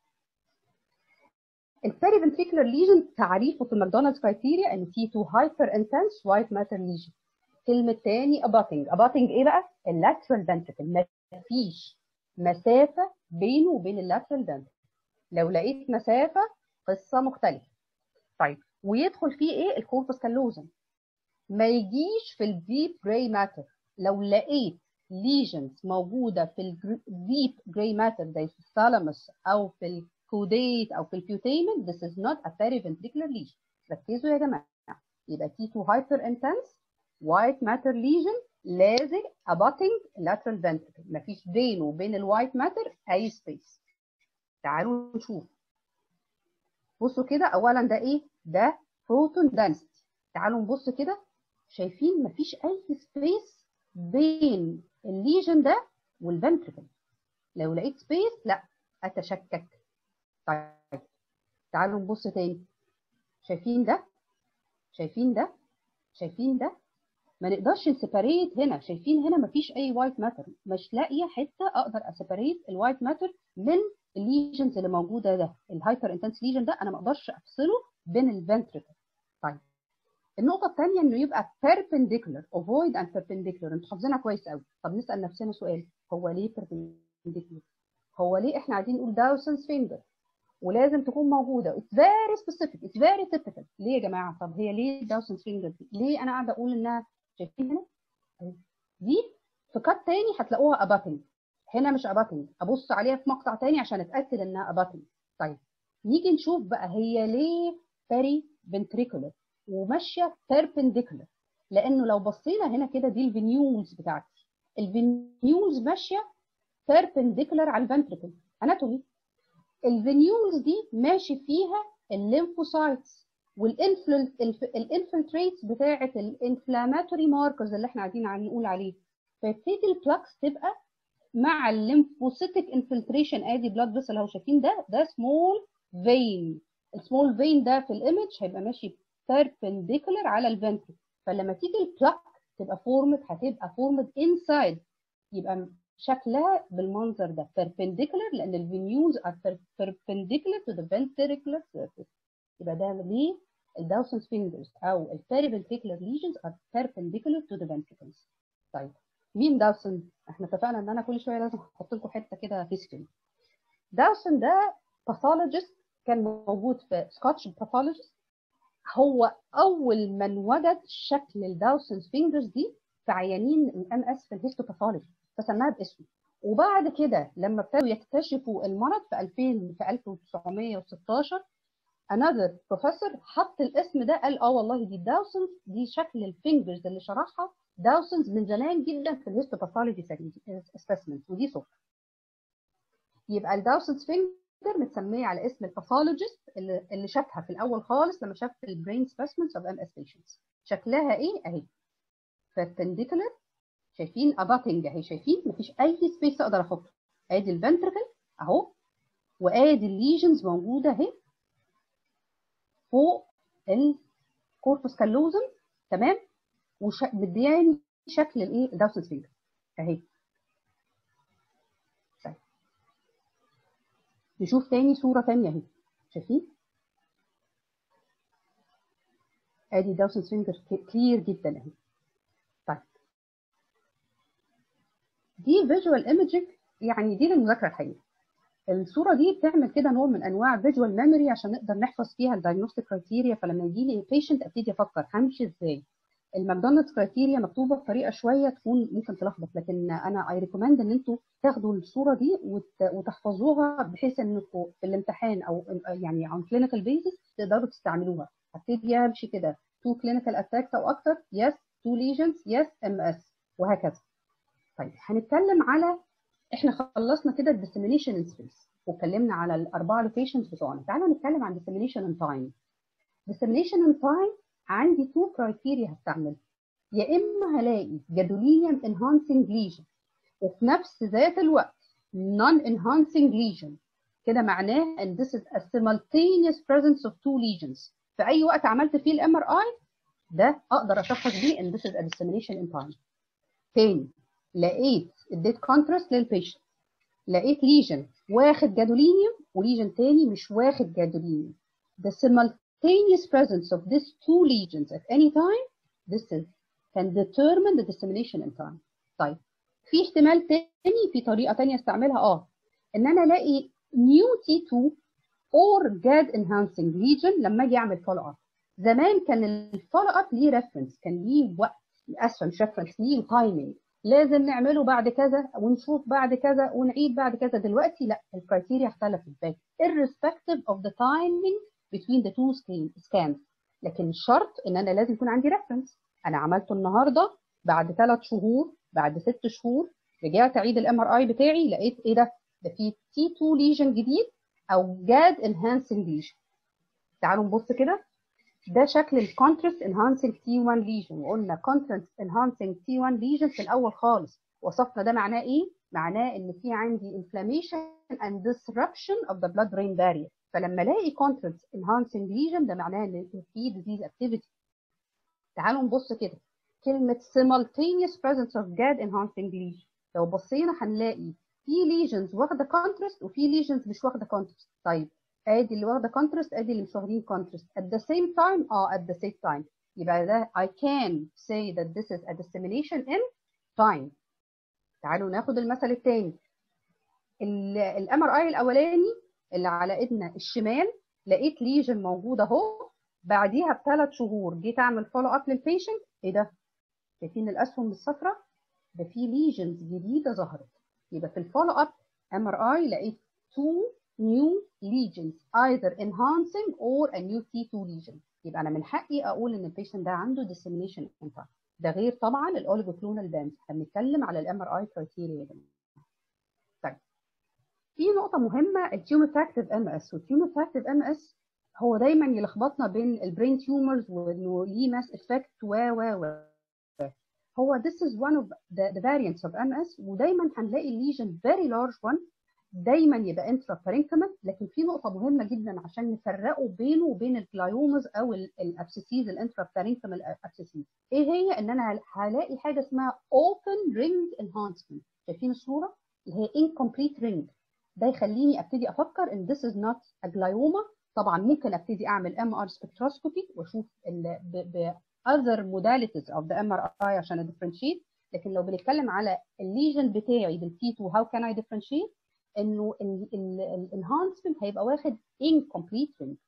البيري فنتريكولار ليجن تعريفه في ماكدونالدز كرايتيريا ان تي 2 هايبر انتنس وايت ماتر ليجن كلمه تاني اباتنج اباتنج ايه بقى اللاترال فنتريكل مفيش مسافه بينه وبين اللاترال فنتريكل لو لقيت مسافه قصه مختلفه طيب ويدخل فيه ايه الكوربس كالوزم ما يجيش في الديب جراي ماتر لو لقيت ليجنز موجوده في الديب جراي ماتر زي في الثالاموس او في الكوديت او في البيوتيمنت this is not a periventricular lesion ركزوا يا جماعه يبقى T2 hyper intense white matter lesion لازق abutting lateral ventricle مفيش بينه وبين الوايت ماتر اي سبيس تعالوا نشوف بصوا كده اولا ده ايه ده بروتون density تعالوا نبص كده شايفين مفيش اي سبيس بين الليجن ده والفنتركل لو لقيت سبيس لا اتشكك طيب تعالوا نبص تاني شايفين ده شايفين ده شايفين ده ما نقدرش نسيبريت هنا شايفين هنا مفيش اي وايت ماتر مش لاقيه حته اقدر اسيبريت الوايت ماتر من الليجنز اللي موجوده ده الهايبر انتنس ليجن ده انا ما اقدرش افصله بين الفنتركل طيب النقطه الثانيه انه يبقى perpendicular avoid and perpendicular انتوا حافظينها كويس قوي طب نسال نفسنا سؤال هو ليه perpendicular هو ليه احنا عايزين نقول داوسنز فينجر ولازم تكون موجوده اتس فيري سبيسيفيك اتس فيري تيبيكال ليه يا جماعه طب هي ليه داوسنز فينجر دي ليه انا قاعده اقول انها شايفين هنا دي في كات تاني هتلاقوها اباتنج هنا مش اباتنج ابص عليها في مقطع تاني عشان اتاكد انها اباتنج طيب نيجي نشوف بقى هي ليه بيري فنتريكولر وماشيه بيربنديكولر لانه لو بصينا هنا كده دي الفينيولز بتاعتي الفينيولز ماشيه بيربنديكولر على الفنتريكل اناتومي الفينيولز دي ماشي فيها الليمفوسايتس والانفلتريتس بتاعه الانفلاماتوري ماركرز اللي احنا عايزين نقول عليه فيبتدي البلاكس تبقى مع الليمفوسيتك انفلتريشن ادي بلاد فيسل اهو شايفين ده ده سمول فين السمول فين ده في الايمج هيبقى ماشي بيربنديكولار على الفنتريكل فلما تيجي البلاك تبقى فورمد هتبقى فورمد انسايد يبقى شكلها بالمنظر ده perpendicular لان الفينيولز are perpendicular to the ventricular surface يبقى ده ليه الداوسنز فينجرز او البيريفنتريكولار ليجنز are perpendicular to the ventricles طيب مين داوسن احنا اتفقنا ان انا كل شويه لازم احط لكم حته كده هيستوري داوسن ده باثولوجيست كان موجود في سكوتش باثولوجيست هو اول من وجد شكل الداوسنز فينجرز دي في عيانين الام اس في الهيستوباثولوجي فسماها باسمه وبعد كده لما ابتدوا يكتشفوا المرض في 2000 في 1916 another professor حط الاسم ده قال اه والله دي داوسنز دي شكل الفينجرز اللي شرحها داوسنز من زمان جدا في الهيستوباثولوجي سبيسمنت ودي صفر يبقى الداوسنز فينجر متسميه على اسم الباثولوجيست اللي, اللي شافها في الاول خالص لما شاف البرين سبيسمنتس اوف ام اس بيشنتس شكلها ايه اهي perpendicular شايفين اباتنج اهي شايفين مفيش اي سبيس اقدر احطه ادي الفنتركل اهو وادي الليجنز موجوده اهي فوق الكوربوس كالوزم تمام ومدياني شكل الايه الداوسنز فينجر اهي طيب نشوف تاني صوره تانية اهي شايفين ادي داوسنز فينجر كلير جدا اهي طيب دي فيجوال ايمجنج يعني دي للمذاكره الحقيقيه الصوره دي بتعمل كده نوع من انواع فيجوال ميموري عشان نقدر نحفظ فيها الدايجنوستيك كرايتيريا فلما يجي لي بيشنت ابتدي افكر همشي ازاي الماكدونالدز كرايتيريا مكتوبه بطريقه شويه تكون ممكن تلخبط لكن انا اي ريكومند ان انتوا تاخدوا الصوره دي وتحفظوها بحيث انكم في الامتحان او يعني عن كلينيكال بيزس تقدروا تستعملوها ابتدي امشي كده تو كلينيكال اتاكس او اكتر يس تو ليجنز يس ام اس وهكذا طيب هنتكلم على احنا خلصنا كده الديسيمينيشن ان سبيس واتكلمنا على الاربعه لوكيشنز بتوعنا تعالوا نتكلم عن ديسيمينيشن ان تايم ديسيمينيشن ان تايم عندي تو كرايتيريا هستعملها يا اما هلاقي جادولينيوم انهانسنج ليجن وفي نفس ذات الوقت non enhancing lesion كده معناه ان this is a simultaneous presence of two lesions في اي وقت عملت فيه الام ار اي ده اقدر اشخص بيه ان this is a dissemination in time تاني لقيت اديت كونتراست للبيشنت لقيت ليجن واخد جادولينيوم وليجن تاني مش واخد جادولينيوم the simultaneous presence of these two lesions at any time this is can determine the dissemination in time طيب في احتمال تاني في طريقه تانية استعملها اه ان انا الاقي نيو تي 2 or جاد enhancing lesion لما اجي اعمل فولو اب زمان كان الفولو اب ليه ريفرنس كان ليه وقت اسفه مش ريفرنس ليه تايمينج لازم نعمله بعد كذا ونشوف بعد كذا ونعيد بعد كذا دلوقتي لا الكرايتيريا اختلفت باك irrespective of the timing between the two scans لكن الشرط ان انا لازم يكون عندي ريفرنس انا عملته النهارده بعد ثلاث شهور بعد ست شهور رجعت اعيد الام ار اي بتاعي لقيت ايه ده ده في تي 2 ليجن جديد او جاد انهانسنج ليجن تعالوا نبص كده ده شكل الكونتراست انهانسنج تي 1 ليجن وقلنا كونتراست انهانسنج تي 1 ليجن في الاول خالص وصفنا ده معناه ايه معناه ان في عندي inflammation and disruption of the blood brain barrier فلما الاقي contrast enhancing lesion ده معناه ان في disease activity تعالوا نبص كده كلمة simultaneous presence of GAD enhancing lesion لو بصينا هنلاقي في lesions واخدة contrast وفي lesions مش واخدة contrast طيب ادي اللي واخدة contrast ادي اللي مش واخدين contrast at the same time اه at the same time يبقى ده I can say that this is a dissemination in time تعالوا ناخد المثل الثاني الام ار اي الاولاني اللي على ايدنا الشمال لقيت ليجن موجوده اهو بعديها بثلاث شهور جيت اعمل فولو اب للبيشنت ايه ده؟ شايفين الاسهم الصفراء؟ ده في ليجنز جديده ظهرت يبقى في الفولو اب ام ار اي لقيت two new lesions either enhancing or a new T2 lesion يبقى انا من حقي اقول ان البيشنت ده عنده dissemination in ده غير طبعا الاوليجوكلونال باندز احنا بنتكلم على الام ار اي كرايتيريا طيب في نقطة مهمة التيوموفاكتيف ام اس والتيوموفاكتيف ام اس هو دايما يلخبطنا بين البرين تيومرز وانه ليه ماس افكت و و و هو this is one of the, the variants of MS ودايما هنلاقي الليجن very large one دايما يبقى انترا بارينكمال لكن في نقطة مهمة جدا عشان نفرقه بينه وبين الجلايومز او الابسيسيز الانترا بارينكمال ابسيسيز ايه هي ان انا هلاقي حاجة اسمها open ring enhancement شايفين الصورة اللي هي incomplete ring ده يخليني ابتدي افكر ان this is not a glioma طبعا ممكن ابتدي اعمل ام ار سبكتروسكوبي واشوف ب other modalities of the MRI عشان differentiate لكن لو بنتكلم على الليجن بتاعي بالتي 2 how can I differentiate انه الانهانسمنت هيبقى واخد incomplete ring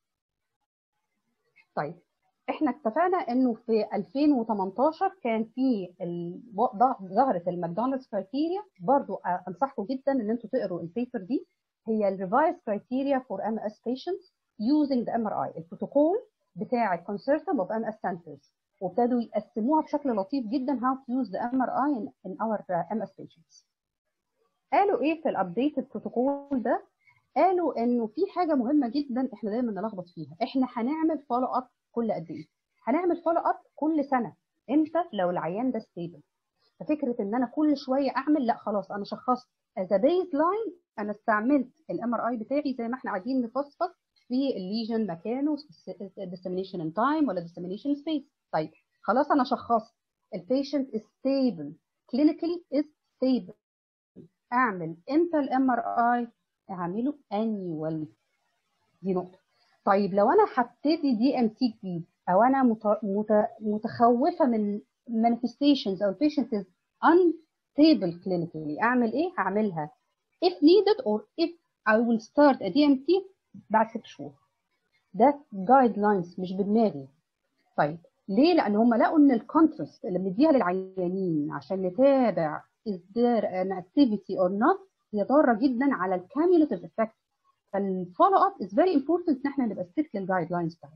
طيب احنا اتفقنا انه في 2018 كان في ظهرت الماكدونالدز كرايتيريا برضو انصحكم جدا ان انتوا تقروا البيبر دي هي الريفايز كرايتيريا فور ام اس patients using the MRI البروتوكول بتاع الكونسورتيوم اوف ام اس سنترز وابتدوا يقسموها بشكل لطيف جدا how to use the MRI in, in our uh, MS patients. قالوا ايه في الابديت بروتوكول ده؟ قالوا انه في حاجه مهمه جدا احنا دايما نلخبط فيها، احنا هنعمل فولو اب كل قد ايه؟ هنعمل فولو اب كل سنه، امتى؟ لو العيان ده ستيبل. ففكره ان انا كل شويه اعمل لا خلاص انا شخصت از بيز لاين انا استعملت الام ار اي بتاعي زي ما احنا قاعدين نفصفص في الليجن مكانه dissemination in time ولا dissemination space طيب خلاص انا شخصت البيشنت is stable clinically is stable اعمل امتى الام ار اي اعمله annual دي نقطه طيب لو انا هبتدي دي ام تي جديد او انا مت... مت... متخوفه من manifestations او patient is unstable clinically اعمل ايه هعملها if needed or if I will start a DMT بعد ست شهور ده جايد لاينز مش بدماغي طيب ليه؟ لان هم لقوا ان الكونترست اللي بنديها للعيانين عشان نتابع is there an activity or not هي ضاره جدا على الكاميوليتيف افكت فالفولو اب is very important ان احنا نبقى ستيك للجايد لاينز بتاعتنا.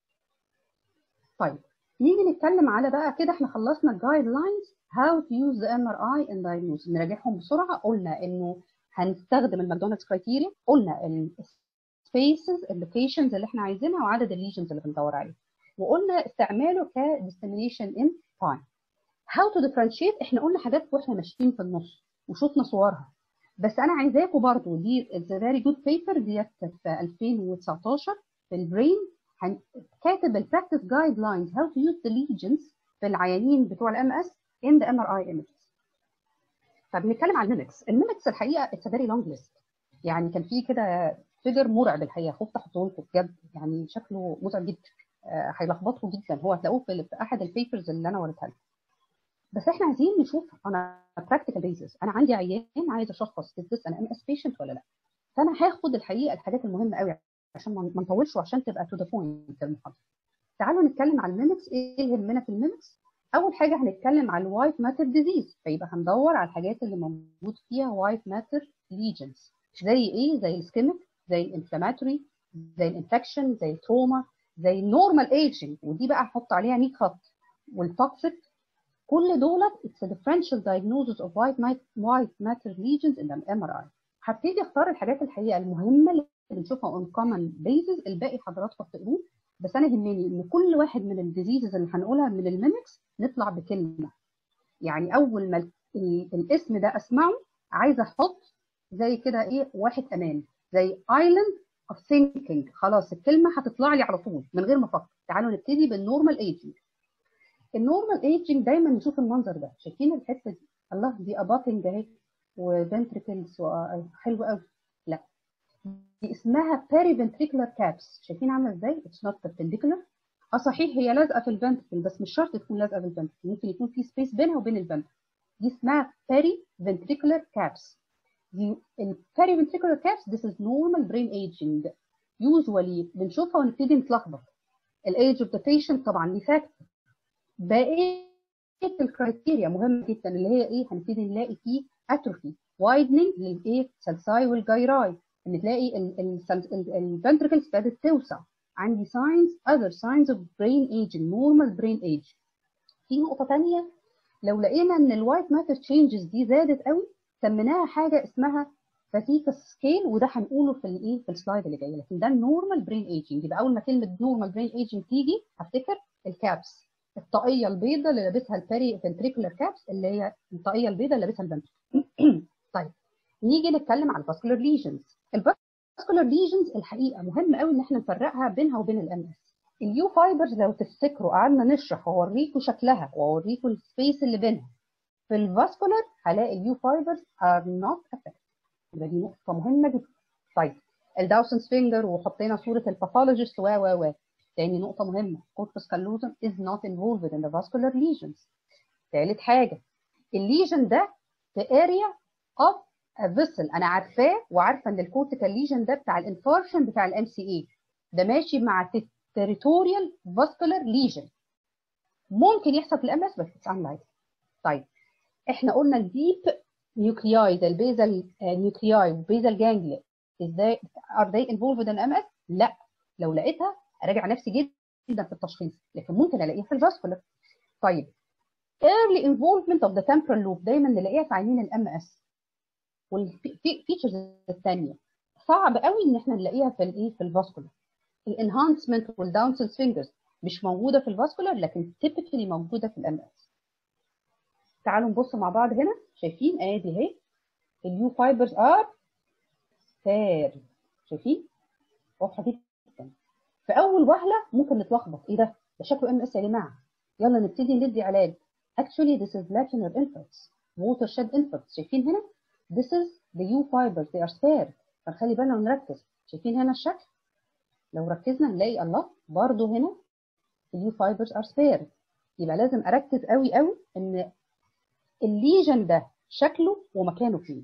طيب نيجي نتكلم على بقى كده احنا خلصنا الجايد لاينز how to use the MRI in diagnosis نراجعهم بسرعه قلنا انه هنستخدم الماكدونالدز كرايتيريا قلنا السبيسز اللوكيشنز اللي احنا عايزينها وعدد الليجنز اللي بندور عليها وقلنا استعماله ك destination in time how to differentiate احنا قلنا حاجات واحنا ماشيين في النص وشفنا صورها بس انا عايزاكم برضو دي the very good paper ديت في 2019 في البرين كاتب البراكتس جايد لاينز how to use the lesions في العيانين بتوع الام اس in the MRI images طب نتكلم على الميمكس الميمكس الحقيقه اتس فيري لونج ليست يعني كان في كده فيجر مرعب الحقيقه خفت احطه لكم بجد يعني شكله مزعج جدا هيلخبطكم آه جدا هو هتلاقوه في احد البيبرز اللي انا وريتها لكم بس احنا عايزين نشوف انا براكتيكال بيزس انا عندي عيان عايز اشخص از ذس ان ام اس بيشنت ولا لا فانا هاخد الحقيقه الحاجات المهمه قوي عشان ما نطولش وعشان تبقى تو ذا بوينت في المحاضره تعالوا نتكلم على الميمكس ايه اللي يهمنا في الميمكس اول حاجه هنتكلم على الوايت ماتر ديزيز فيبقى هندور على الحاجات اللي موجود فيها وايت ماتر ليجنز زي ايه زي السكيميك زي الانفلاماتوري زي الانفكشن زي التروما زي النورمال ايجنج ودي بقى هحط عليها 100 خط والتوكسيك كل دولت it's a differential diagnosis of white mat- white matter lesions in the MRI هبتدي اختار الحاجات الحقيقه المهمه اللي بنشوفها on common basis الباقي حضراتكم هتقروه بس انا يهمني ان كل واحد من الديزيزز اللي هنقولها من الميمكس نطلع بكلمه يعني اول ما ال- ال- الاسم ده اسمعه عايزه احط زي كده ايه واحد امان زي island of thinking خلاص الكلمه هتطلع لي على طول من غير ما افكر تعالوا نبتدي بالنورمال ايجنج النورمال ايجنج دايما نشوف المنظر ده شايفين الحته دي الله دي اباطنج اهي وفنتريكلز حلو قوي لا دي اسمها بيري فنتريكولار كابس شايفين عامله ازاي اتس نوت perpendicular اه صحيح هي لازقه في الفنتريكل بس مش شرط تكون لازقه في الفنتريكل ممكن يكون في سبيس بينها وبين الفنتريكل دي اسمها بيري فنتريكولار كابس دي البيري فنتريكولار كابس this is normal brain aging usually بنشوفها ونبتدي نتلخبط الايج اوف ذا patient طبعا ليه فاكتور بقيه الكرايتيريا مهمه جدا اللي هي ايه هنبتدي نلاقي فيه اتروفي وايدنينج للايه سلساي والجايراي ان تلاقي الفنتركلز ابتدت توسع عندي signs other signs of brain aging normal brain age في نقطه ثانيه لو لقينا ان الوايت ماتر تشينجز دي زادت قوي سميناها حاجه اسمها فاتيكا سكيل وده هنقوله في الايه في السلايد اللي جاي لكن ده النورمال برين ايجنج يبقى اول ما كلمه نورمال برين ايجنج تيجي هفتكر الكابس الطاقيه البيضاء اللي لابسها البيري فنتريكولار كابس اللي هي الطاقيه البيضاء اللي لابسها الفنتريكل طيب نيجي نتكلم على الفاسكولار ليجنز الفاسكولار ليجنز الحقيقه مهم قوي ان احنا نفرقها بينها وبين الام اس اليو فايبرز لو تفتكروا قعدنا نشرح واوريكم شكلها واوريكم السبيس اللي بينها في الفاسكولار هلاقي اليو فايبرز ار نوت افكت يبقى دي نقطه مهمه جدا طيب الداوسنز فينجر وحطينا صوره الباثولوجيست و و و تاني نقطه مهمه corpus callosum is not involved in the vascular lesions ثالث حاجه الليجن ده في area of a vessel انا عارفاه وعارفه ان الكورتيكال ليجن ده بتاع الانفارشن بتاع الام سي اي ده ماشي مع territorial vascular lesion ممكن يحصل في الام اس بس اتس unlikely طيب احنا قلنا الديب نيوكلياي زي البيزل نيوكلياي والبيزل جانجليا ازاي ار they involved in ام اس لا لو لقيتها اراجع نفسي جدا في التشخيص لكن ممكن الاقيها في الفاسكولار طيب early involvement of the temporal lobe دايما نلاقيها في عينين الام اس والفيتشرز الثانيه صعب قوي ان احنا نلاقيها في الايه في الفاسكولار الانهانسمنت والداونسلز فينجرز مش موجوده في الفاسكولار لكن تيبيكالي موجوده في الام اس تعالوا نبص مع بعض هنا شايفين ادي اهي اليو فايبرز ار فار شايفين واضحه جدا في اول وهله ممكن نتلخبط ايه ده ده شكله ام اس يا جماعه يلا نبتدي ندي علاج actually this is lacunar infarcts watershed infarcts شايفين هنا this is the U fibers they are spared فنخلي بالنا ونركز شايفين هنا الشكل لو ركزنا نلاقي الله برضو هنا اليو فايبرز ار spared يبقى لازم اركز قوي قوي ان الليجن ده شكله ومكانه فين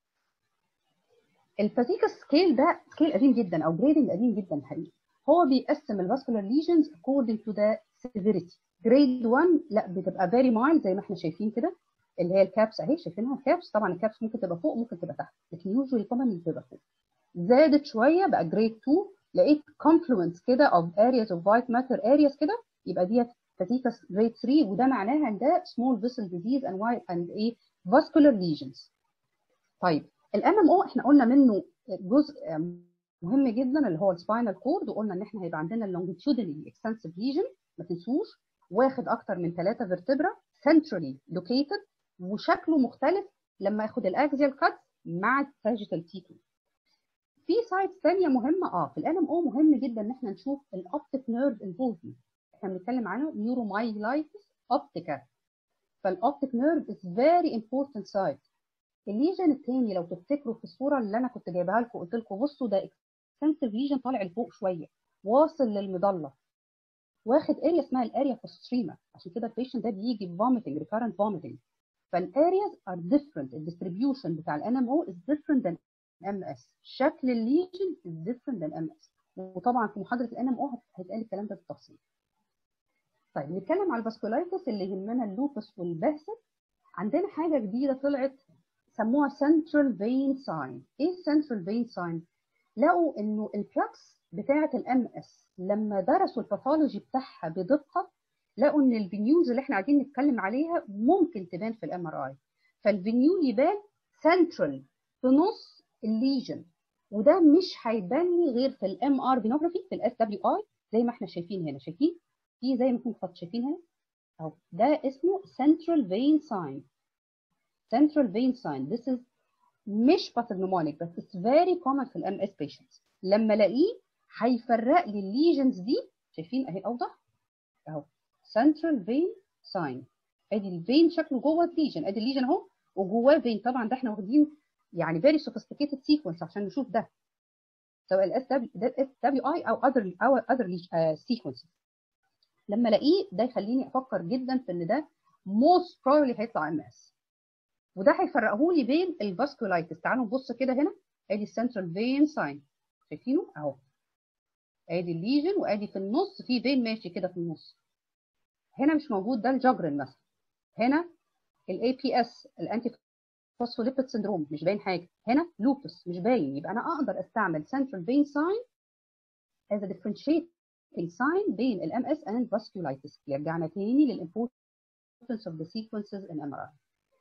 الفاتيكا سكيل ده سكيل قديم جدا او جريدنج قديم جدا الحقيقه هو بيقسم الفاسكولار ليجنز according to the severity جريد 1 لا بتبقى فيري mild زي ما احنا شايفين كده اللي هي الكابس اهي شايفينها الكابس طبعا الكابس ممكن تبقى فوق ممكن تبقى تحت لكن يوجوالي كومن بتبقى فوق زادت شويه بقى جريد 2 لقيت confluence كده of areas of white matter areas كده يبقى ديت فاتيكا جريد 3 وده معناها ان ده small vessel disease and white and ايه vascular lesions طيب الام ام او احنا قلنا منه جزء مهم جدا اللي هو السباينال كورد وقلنا ان احنا هيبقى عندنا اللونجيتيودنال اكستنسيف ليجن ما تنسوش واخد اكتر من ثلاثه فيرتبرا centrally located وشكله مختلف لما ياخد الاكزيال كات مع الساجيتال تي 2 في سايتس ثانيه مهمه اه في الان ام او مهم جدا ان احنا نشوف الاوبتيك نيرف انفولفمنت احنا بنتكلم عنه نيورومايلايتس اوبتيكا فالاوبتيك نيرف از فيري امبورتنت سايت الليجن الثاني لو تفتكروا في الصوره اللي انا كنت جايبها لكم قلت لكم بصوا ده اكستنسيف ليجن طالع لفوق شويه واصل للمضله واخد اريا اسمها الاريا فوستريما عشان كده البيشنت ده بيجي بفوميتنج ريكارنت فوميتنج فالارياز ار ديفرنت الديستريبيوشن بتاع الان ام او از ديفرنت ذان ام اس شكل الليجن از ديفرنت ذان ام اس وطبعا في محاضره الان ام او هيتقال الكلام ده بالتفصيل طيب نتكلم على الفاسكولايتس اللي يهمنا اللوبس والبهسل عندنا حاجه جديده طلعت سموها central vein sign ايه central vein sign لقوا انه البلاكس بتاعه الام اس لما درسوا الباثولوجي بتاعها بدقه لقوا ان الفينيولز اللي احنا قاعدين نتكلم عليها ممكن تبان في الام ار اي فالفينيول يبان سنترال في نص الليجن وده مش هيبان لي غير في الام ار بينوجرافي في الاس دبليو اي زي ما احنا شايفين هنا شايفين في زي ما انتم خط شايفين هنا اهو ده اسمه central vein sign central vein sign this is مش pathognomonic بس it's very common في الام اس patients لما الاقيه هيفرق لي الليجنز دي شايفين اهي اوضح اهو central vein sign ادي الفين شكله جوه الليجن ادي الليجن اهو وجواه فين طبعا ده احنا واخدين يعني very sophisticated sequence عشان نشوف ده سواء الاس دبليو اي او other او other uh, sequences لما الاقيه ده يخليني افكر جدا في ان ده most probably هيطلع ام اس وده هيفرقه لي بين الفاسكولايتس تعالوا نبص كده هنا ادي السنترال فين ساين شايفينه اهو ادي الليجن وادي في النص في فين ماشي كده في النص هنا مش موجود ده الجاجرين مثلا هنا الاي بي اس الانتي فوسفوليبيد سندروم مش باين حاجه هنا لوبس مش باين يبقى انا اقدر استعمل central vein sign as a differentiating sign بين الام اس and vasculitis يرجعنا تاني للimportance of the sequences in MRI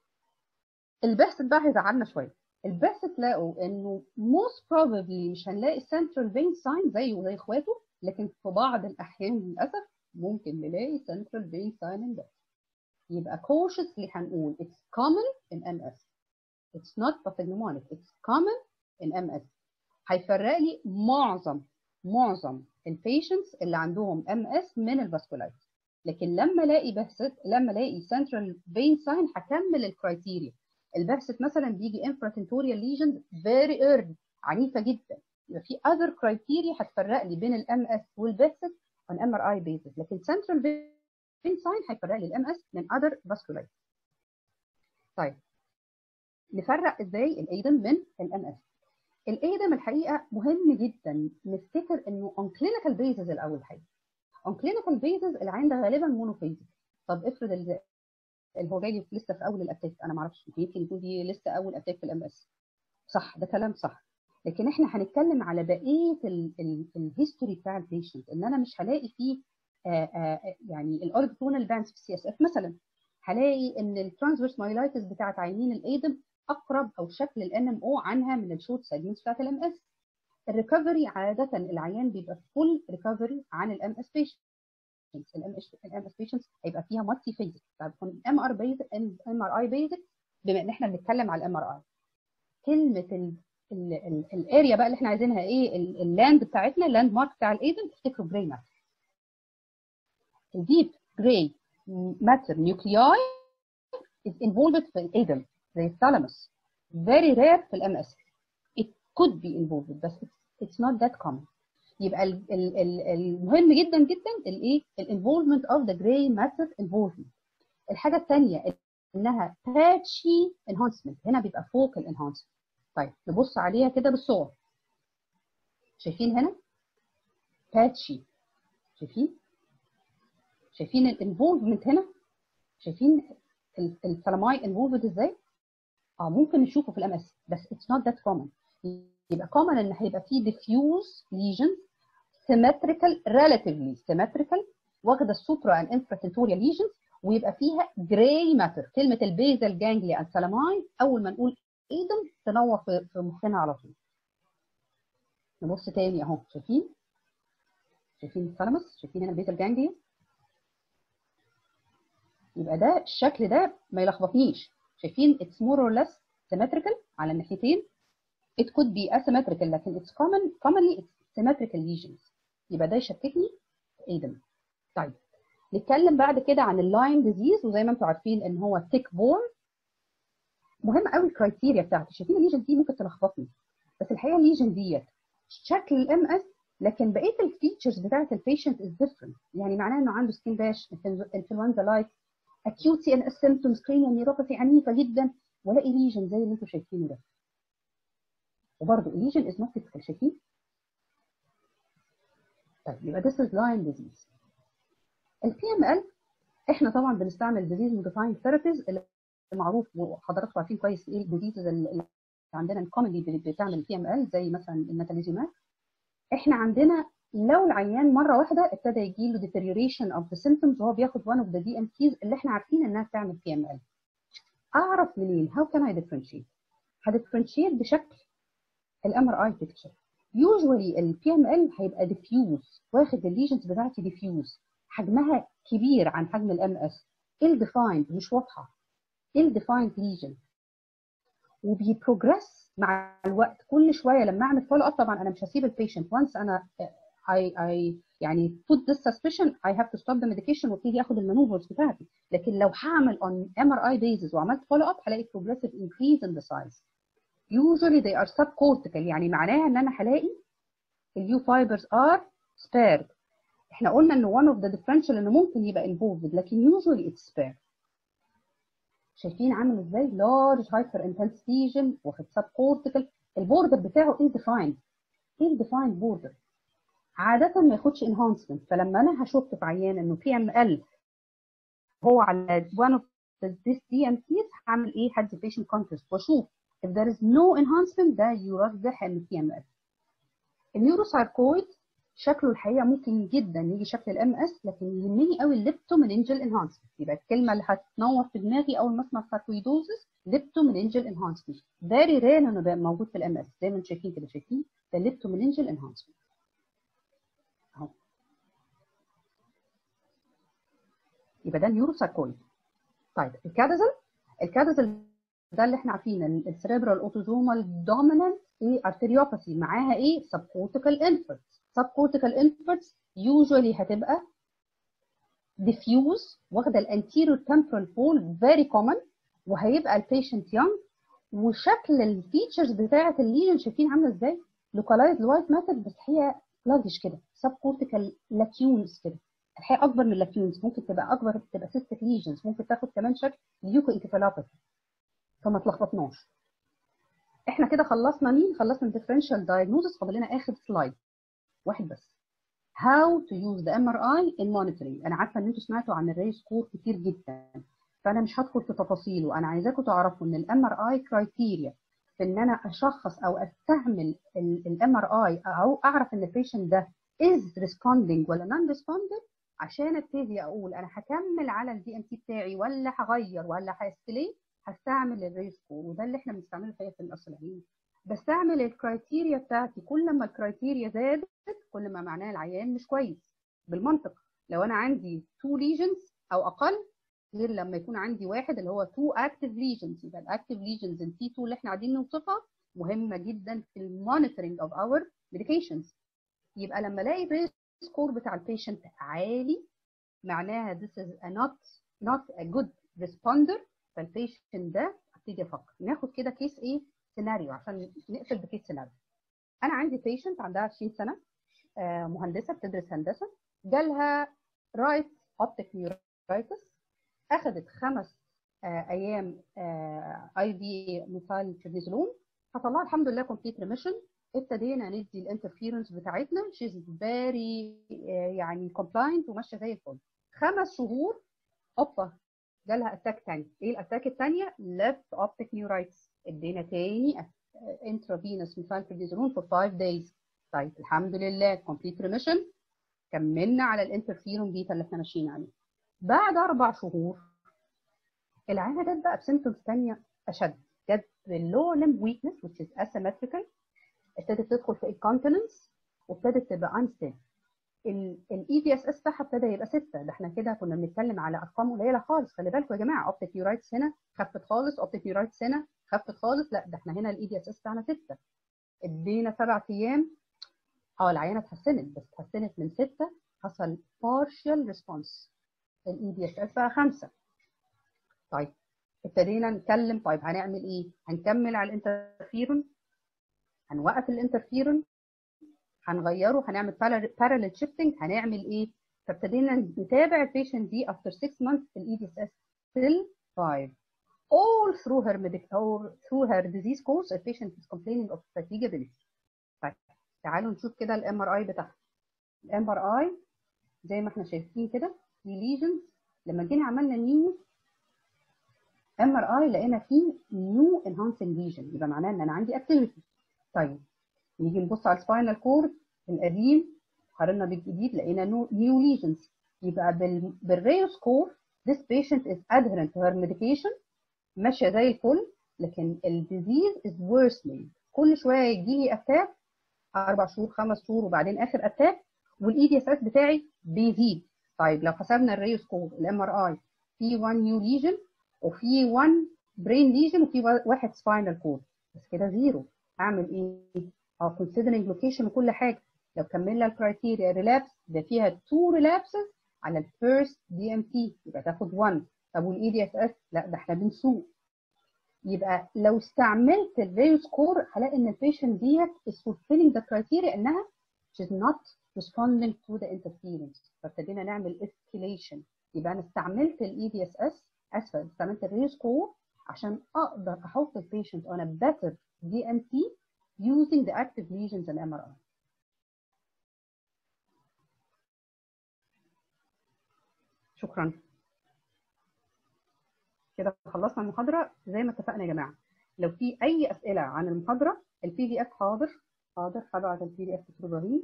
البحث بقى هيزعلنا شويه البحث تلاقوا انه most probably مش هنلاقي central vein sign زيه زي اخواته لكن في بعض الاحيان للاسف ممكن نلاقي central vein sign in that يبقى cautiously هنقول it's common in MS it's not pathognomonic it's common in MS هيفرق لي معظم معظم البيشنتس اللي عندهم ام اس من الفاسكولايتس لكن لما الاقي بحثت لما الاقي central vein sign هكمل الكرايتيريا البحثت مثلا بيجي infratentorial lesions very early عنيفه جدا يبقى في other criteria هتفرق لي بين الام اس والبحثت on MRI basis لكن central vein sign هيفرق لي الام اس من other vasculitis طيب نفرق ازاي الايدم من الام اس الايدم الحقيقه مهم جدا نفتكر انه on clinical basis الاول حاجه on clinical basis العين ده غالبا مونوفيزيك طب افرض اللي هو جاي لسه في اول الاتاك انا ما اعرفش يمكن يكون دي لسه اول اتاك في الام اس صح ده كلام صح لكن احنا هنتكلم على بقيه الهيستوري بتاع البيشنت ان انا مش هلاقي فيه آآ آآ يعني الاورجونال بانس في السي اس اف مثلا هلاقي ان الترانسفيرس مايلايتس بتاعت عينين الايدم اقرب او شكل الان ام او عنها من الشورت سيجمنتس بتاعت الام اس الريكفري عاده العيان بيبقى فول ريكفري عن الام اس بيشنت الام اس الام اس بيشنتس هيبقى فيها مالتي فيزيك فبتكون ام ار بيزك ام ار اي بيزك بما ان احنا بنتكلم على الام ار اي كلمه الاريا بقى اللي احنا عايزينها ايه اللاند بتاعتنا اللاند مارك بتاع الايدن تفتكروا جراي ماتر الديب جراي ماتر نيوكلياي is involved في الايدن زي الثالاموس very rare في الام اس it could be involved بس it's not that common يبقى ال ال ال المهم جدا جدا الايه الانفولفمنت اوف ذا جراي ماتر انفولفمنت الحاجه الثانيه انها باتشي انهانسمنت هنا بيبقى فوق الانهانسمنت طيب نبص عليها كده بالصور شايفين هنا باتشي شايفين شايفين الانفولفمنت هنا شايفين السلاماي انفولفد ازاي اه ممكن نشوفه في الام اس بس اتس نوت ذات كومن يبقى كومن ان هيبقى فيه diffuse lesions symmetrical relatively symmetrical واخده السوبرا and infratentorial lesions ويبقى فيها جراي ماتر كلمه البيزل جانجليا السلاماي اول ما نقول ايدم تنور في في مخنا على طول نبص تاني اهو شايفين شايفين الثالاموس شايفين هنا البيزل جانجليا يبقى ده الشكل ده ما يلخبطنيش شايفين اتس مور اور ليس symmetrical على الناحيتين it could be asymmetrical لكن it's common commonly it's symmetrical lesions يبقى ده يشككني ايدم طيب نتكلم بعد كده عن اللاين ديزيز وزي ما انتم عارفين ان هو تيك بورن مهم قوي الكرايتيريا بتاعته شايفين الليجن دي ممكن تلخبطني بس الحقيقه الليجن ديت شكل الام اس لكن بقيه الفيتشرز بتاعت البيشنت از ديفرنت يعني معناه انه عنده سكين داش انفلونزا لايك acute CNS symptoms cranial neuropathy عنيفه جدا والاقي ليجن زي اللي انتم شايفينه ده وبرضه الليجن از نوت typical شايفين طيب يبقى this is Lyme disease البي ام ال احنا طبعا بنستعمل disease modifying therapies اللي معروف وحضراتكم عارفين كويس ايه الديزيز اللي عندنا كومنلي بتعمل البي ام ال زي مثلا الناتاليزيماب احنا عندنا لو العيان مره واحده ابتدى يجي له deterioration of the symptoms وهو بياخد one of the DMTs اللي احنا عارفين انها بتعمل PML اعرف منين how can I differentiate هديفرنشيت بشكل الام ار اي بيكتشر يوجوالي البي ام ال هيبقى ديفيوز واخد الليجنز بتاعتي ديفيوز حجمها كبير عن حجم الام اس ال ديفايند مش واضحه ال ديفايند ليجن وبيبروجريس مع الوقت كل شويه لما اعمل فولو اب طبعا انا مش هسيب البيشنت وانس انا I, I يعني put this suspicion I have to stop the medication وابتدي اخد المانوفرز بتاعتي لكن لو هعمل on MRI basis وعملت follow up هلاقي progressive increase in the size usually they are subcortical يعني معناها ان انا هلاقي اليو fibers are spared احنا قلنا ان one of the differential انه ممكن يبقى involved لكن usually it's spared شايفين عامل ازاي large hyper intense lesion واخد subcortical البوردر بتاعه ill defined ill defined border عادة ما ياخدش enhancement فلما انا هشك في عيان انه بي ام ال هو على one of this DMTs هعمل ايه؟ هدي patient contrast واشوف if there is no enhancement ده يرجح ان بي ام ال. النيوروساركويد شكله الحقيقه ممكن جدا يجي شكل الام اس لكن يهمني قوي الليبتومينينجل انهانسمنت يبقى الكلمه اللي هتنور في دماغي اول ما اسمع ساركويدوزس ليبتومينينجل انهانسمنت فيري رير انه ده موجود في الام اس زي ما انتم شايفين كده شايفين ده ليبتومينينجل انهانسمنت اهو يبقى ده نيوروساركويد طيب الكادزل الكادزل ده اللي احنا عارفين السريبرال اوتوزومال دومينانت ايه ارتريوباثي معاها ايه سبكورتيكال انفرتس سبكورتيكال انفرتس يوجوالي هتبقى diffuse واخده الانتيريور temporal بول فيري كومن وهيبقى البيشنت يونج وشكل الفيتشرز بتاعه الليجن شايفين عامله ازاي لوكالايز وايت ماتر بس هي سلاجش كده سبكورتيكال لاكيونز كده الحقيقه اكبر من اللاكيونز ممكن تبقى اكبر تبقى سيستيك ليجنز ممكن تاخد كمان شكل ليوكو انكفالوباثي فما تلخبطناش احنا كده خلصنا مين خلصنا الديفرنشال دايجنوزس فاضل لنا اخر سلايد واحد بس how to use the MRI in monitoring انا عارفه ان انتوا سمعتوا عن الري سكور كتير جدا فانا مش هدخل في تفاصيله انا عايزاكم تعرفوا ان الام ار اي كرايتيريا في ان انا اشخص او استعمل الام ار اي او اعرف ان البيشنت ده is responding ولا non responding عشان ابتدي اقول انا هكمل على الدي ام تي بتاعي ولا هغير ولا هسكليت هستعمل الري سكور وده اللي احنا بنستعمله في الاصل العلمي بستعمل الكرايتيريا بتاعتي كل ما الكرايتيريا زادت كل ما معناه العيان مش كويس بالمنطق لو انا عندي 2 ليجنز او اقل غير لما يكون عندي واحد اللي هو 2 اكتيف ليجنز يبقى الاكتيف ليجنز ان تي 2 اللي احنا قاعدين نوصفها مهمه جدا في المونيتورنج اوف اور ميديكيشنز يبقى لما الاقي الريسك سكور بتاع البيشنت عالي معناها this is a not not a good responder فالبيشنت ده ابتدي افكر ناخد كده كيس ايه سيناريو عشان نقفل بكيس سيناريو انا عندي بيشنت عندها 20 سنه آه مهندسه بتدرس هندسه جالها رايت اوبتيك نيورايتس اخذت خمس آه ايام اي في مثال بريدنيزولون فطلعها الحمد لله كومبليت ريميشن ابتدينا ندي الانترفيرنس بتاعتنا شيز فيري يعني كومبلاينت وماشيه زي الفل خمس شهور اوبا جالها اتاك تاني ايه الاتاك الثانيه ليفت اوبتيك نيورايتس ادينا تاني انترافينوس ميثايلبريدنيزولون فور 5 دايز طيب الحمد لله كومبليت ريميشن كملنا على الانترفيرون بيتا اللي احنا ماشيين عليه بعد اربع شهور العينه جت بقى بسيمتومز ثانيه اشد جت باللو لمب ويكنس which is asymmetrical ابتدت تدخل في الكونتيننس وابتدت تبقى انستيبل الاي دي اس اس بتاعها ابتدى يبقى 6 ده احنا كده كنا بنتكلم على ارقام قليله خالص خلي بالكم يا جماعه اوبتيك يورايتس هنا خفت خالص اوبتيك يورايتس هنا خفت خالص لا ده احنا هنا الاي دي اس اس بتاعنا 6 ادينا سبع ايام اه العينه اتحسنت بس اتحسنت من 6 حصل partial response الاي دي اس اس بقى 5 طيب ابتدينا نتكلم طيب هنعمل ايه؟ هنكمل على الانترفيرون هنوقف الانترفيرون هنغيره هنعمل parallel shifting هنعمل ايه؟ فابتدينا نتابع البيشنت دي after 6 months في الاي دي اس اس till 5 all through her medic or through her disease course the patient is complaining of fatigability طيب تعالوا نشوف كده الام ار اي بتاعها الام ار اي زي ما احنا شايفين كده في ليجنز لما جينا عملنا نيو ام ار اي لقينا فيه نيو انهانسنج ليجن يبقى معناه ان انا عندي اكتيفيتي طيب نيجي نبص على السباينال كورد القديم قارنا بالجديد لقينا نيو ليجنز يبقى بالريو سكور this patient is adherent to her medication ماشيه زي الفل لكن الديزيز is worsening كل شويه يجي لي اتاك اربع شهور خمس شهور وبعدين اخر اتاك والاي دي اس اس بتاعي بيزيد طيب لو حسبنا الريو سكور الام ار اي في 1 نيو ليجن وفي 1 برين ليجن وفي واحد سباينال كورد بس كده زيرو اعمل ايه؟ اه كونسيدرنج لوكيشن وكل حاجه لو كملنا الكرايتيريا ريلابس ده فيها 2 ريلابسز على الفيرست دي ام تي يبقى تاخد 1 طب والاي دي اس اس لا ده احنا بنسوق يبقى لو استعملت الريو سكور هلاقي ان البيشنت ديت is fulfilling the criteria انها she's not responding to the interference فابتدينا نعمل escalation يبقى انا استعملت الاي دي اس اس اسفل استعملت الريو سكور عشان اقدر احط البيشنت on a better DMT using the active lesions and MRI. شكرا كده خلصنا المحاضرة زي ما اتفقنا يا جماعة لو في أي أسئلة عن المحاضرة البي دي اف حاضر حاضر هبعت البي دي اف دكتور إبراهيم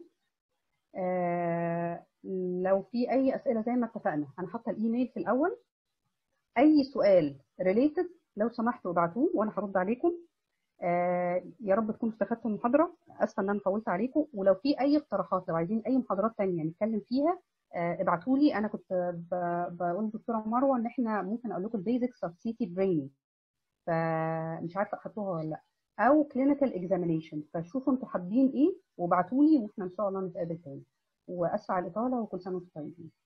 آه لو في أي أسئلة زي ما اتفقنا أنا حاطة الإيميل في الأول أي سؤال ريليتد لو سمحتوا ابعتوه وأنا هرد عليكم آه يا رب تكونوا استفدتوا من المحاضرة اسفه ان انا طولت عليكم ولو في اي اقتراحات لو عايزين اي محاضرات تانية نتكلم فيها آه ابعتوا لي انا كنت بقول للدكتوره مروه ان احنا ممكن اقول لكم البيزكس اوف سي تي برين فمش عارفه اخدتوها ولا لا او كلينيكال اكزامينيشن فشوفوا انتوا حابين ايه وابعتوا لي واحنا ان شاء الله نتقابل تاني واسفه على الاطاله وكل سنه وانتم طيبين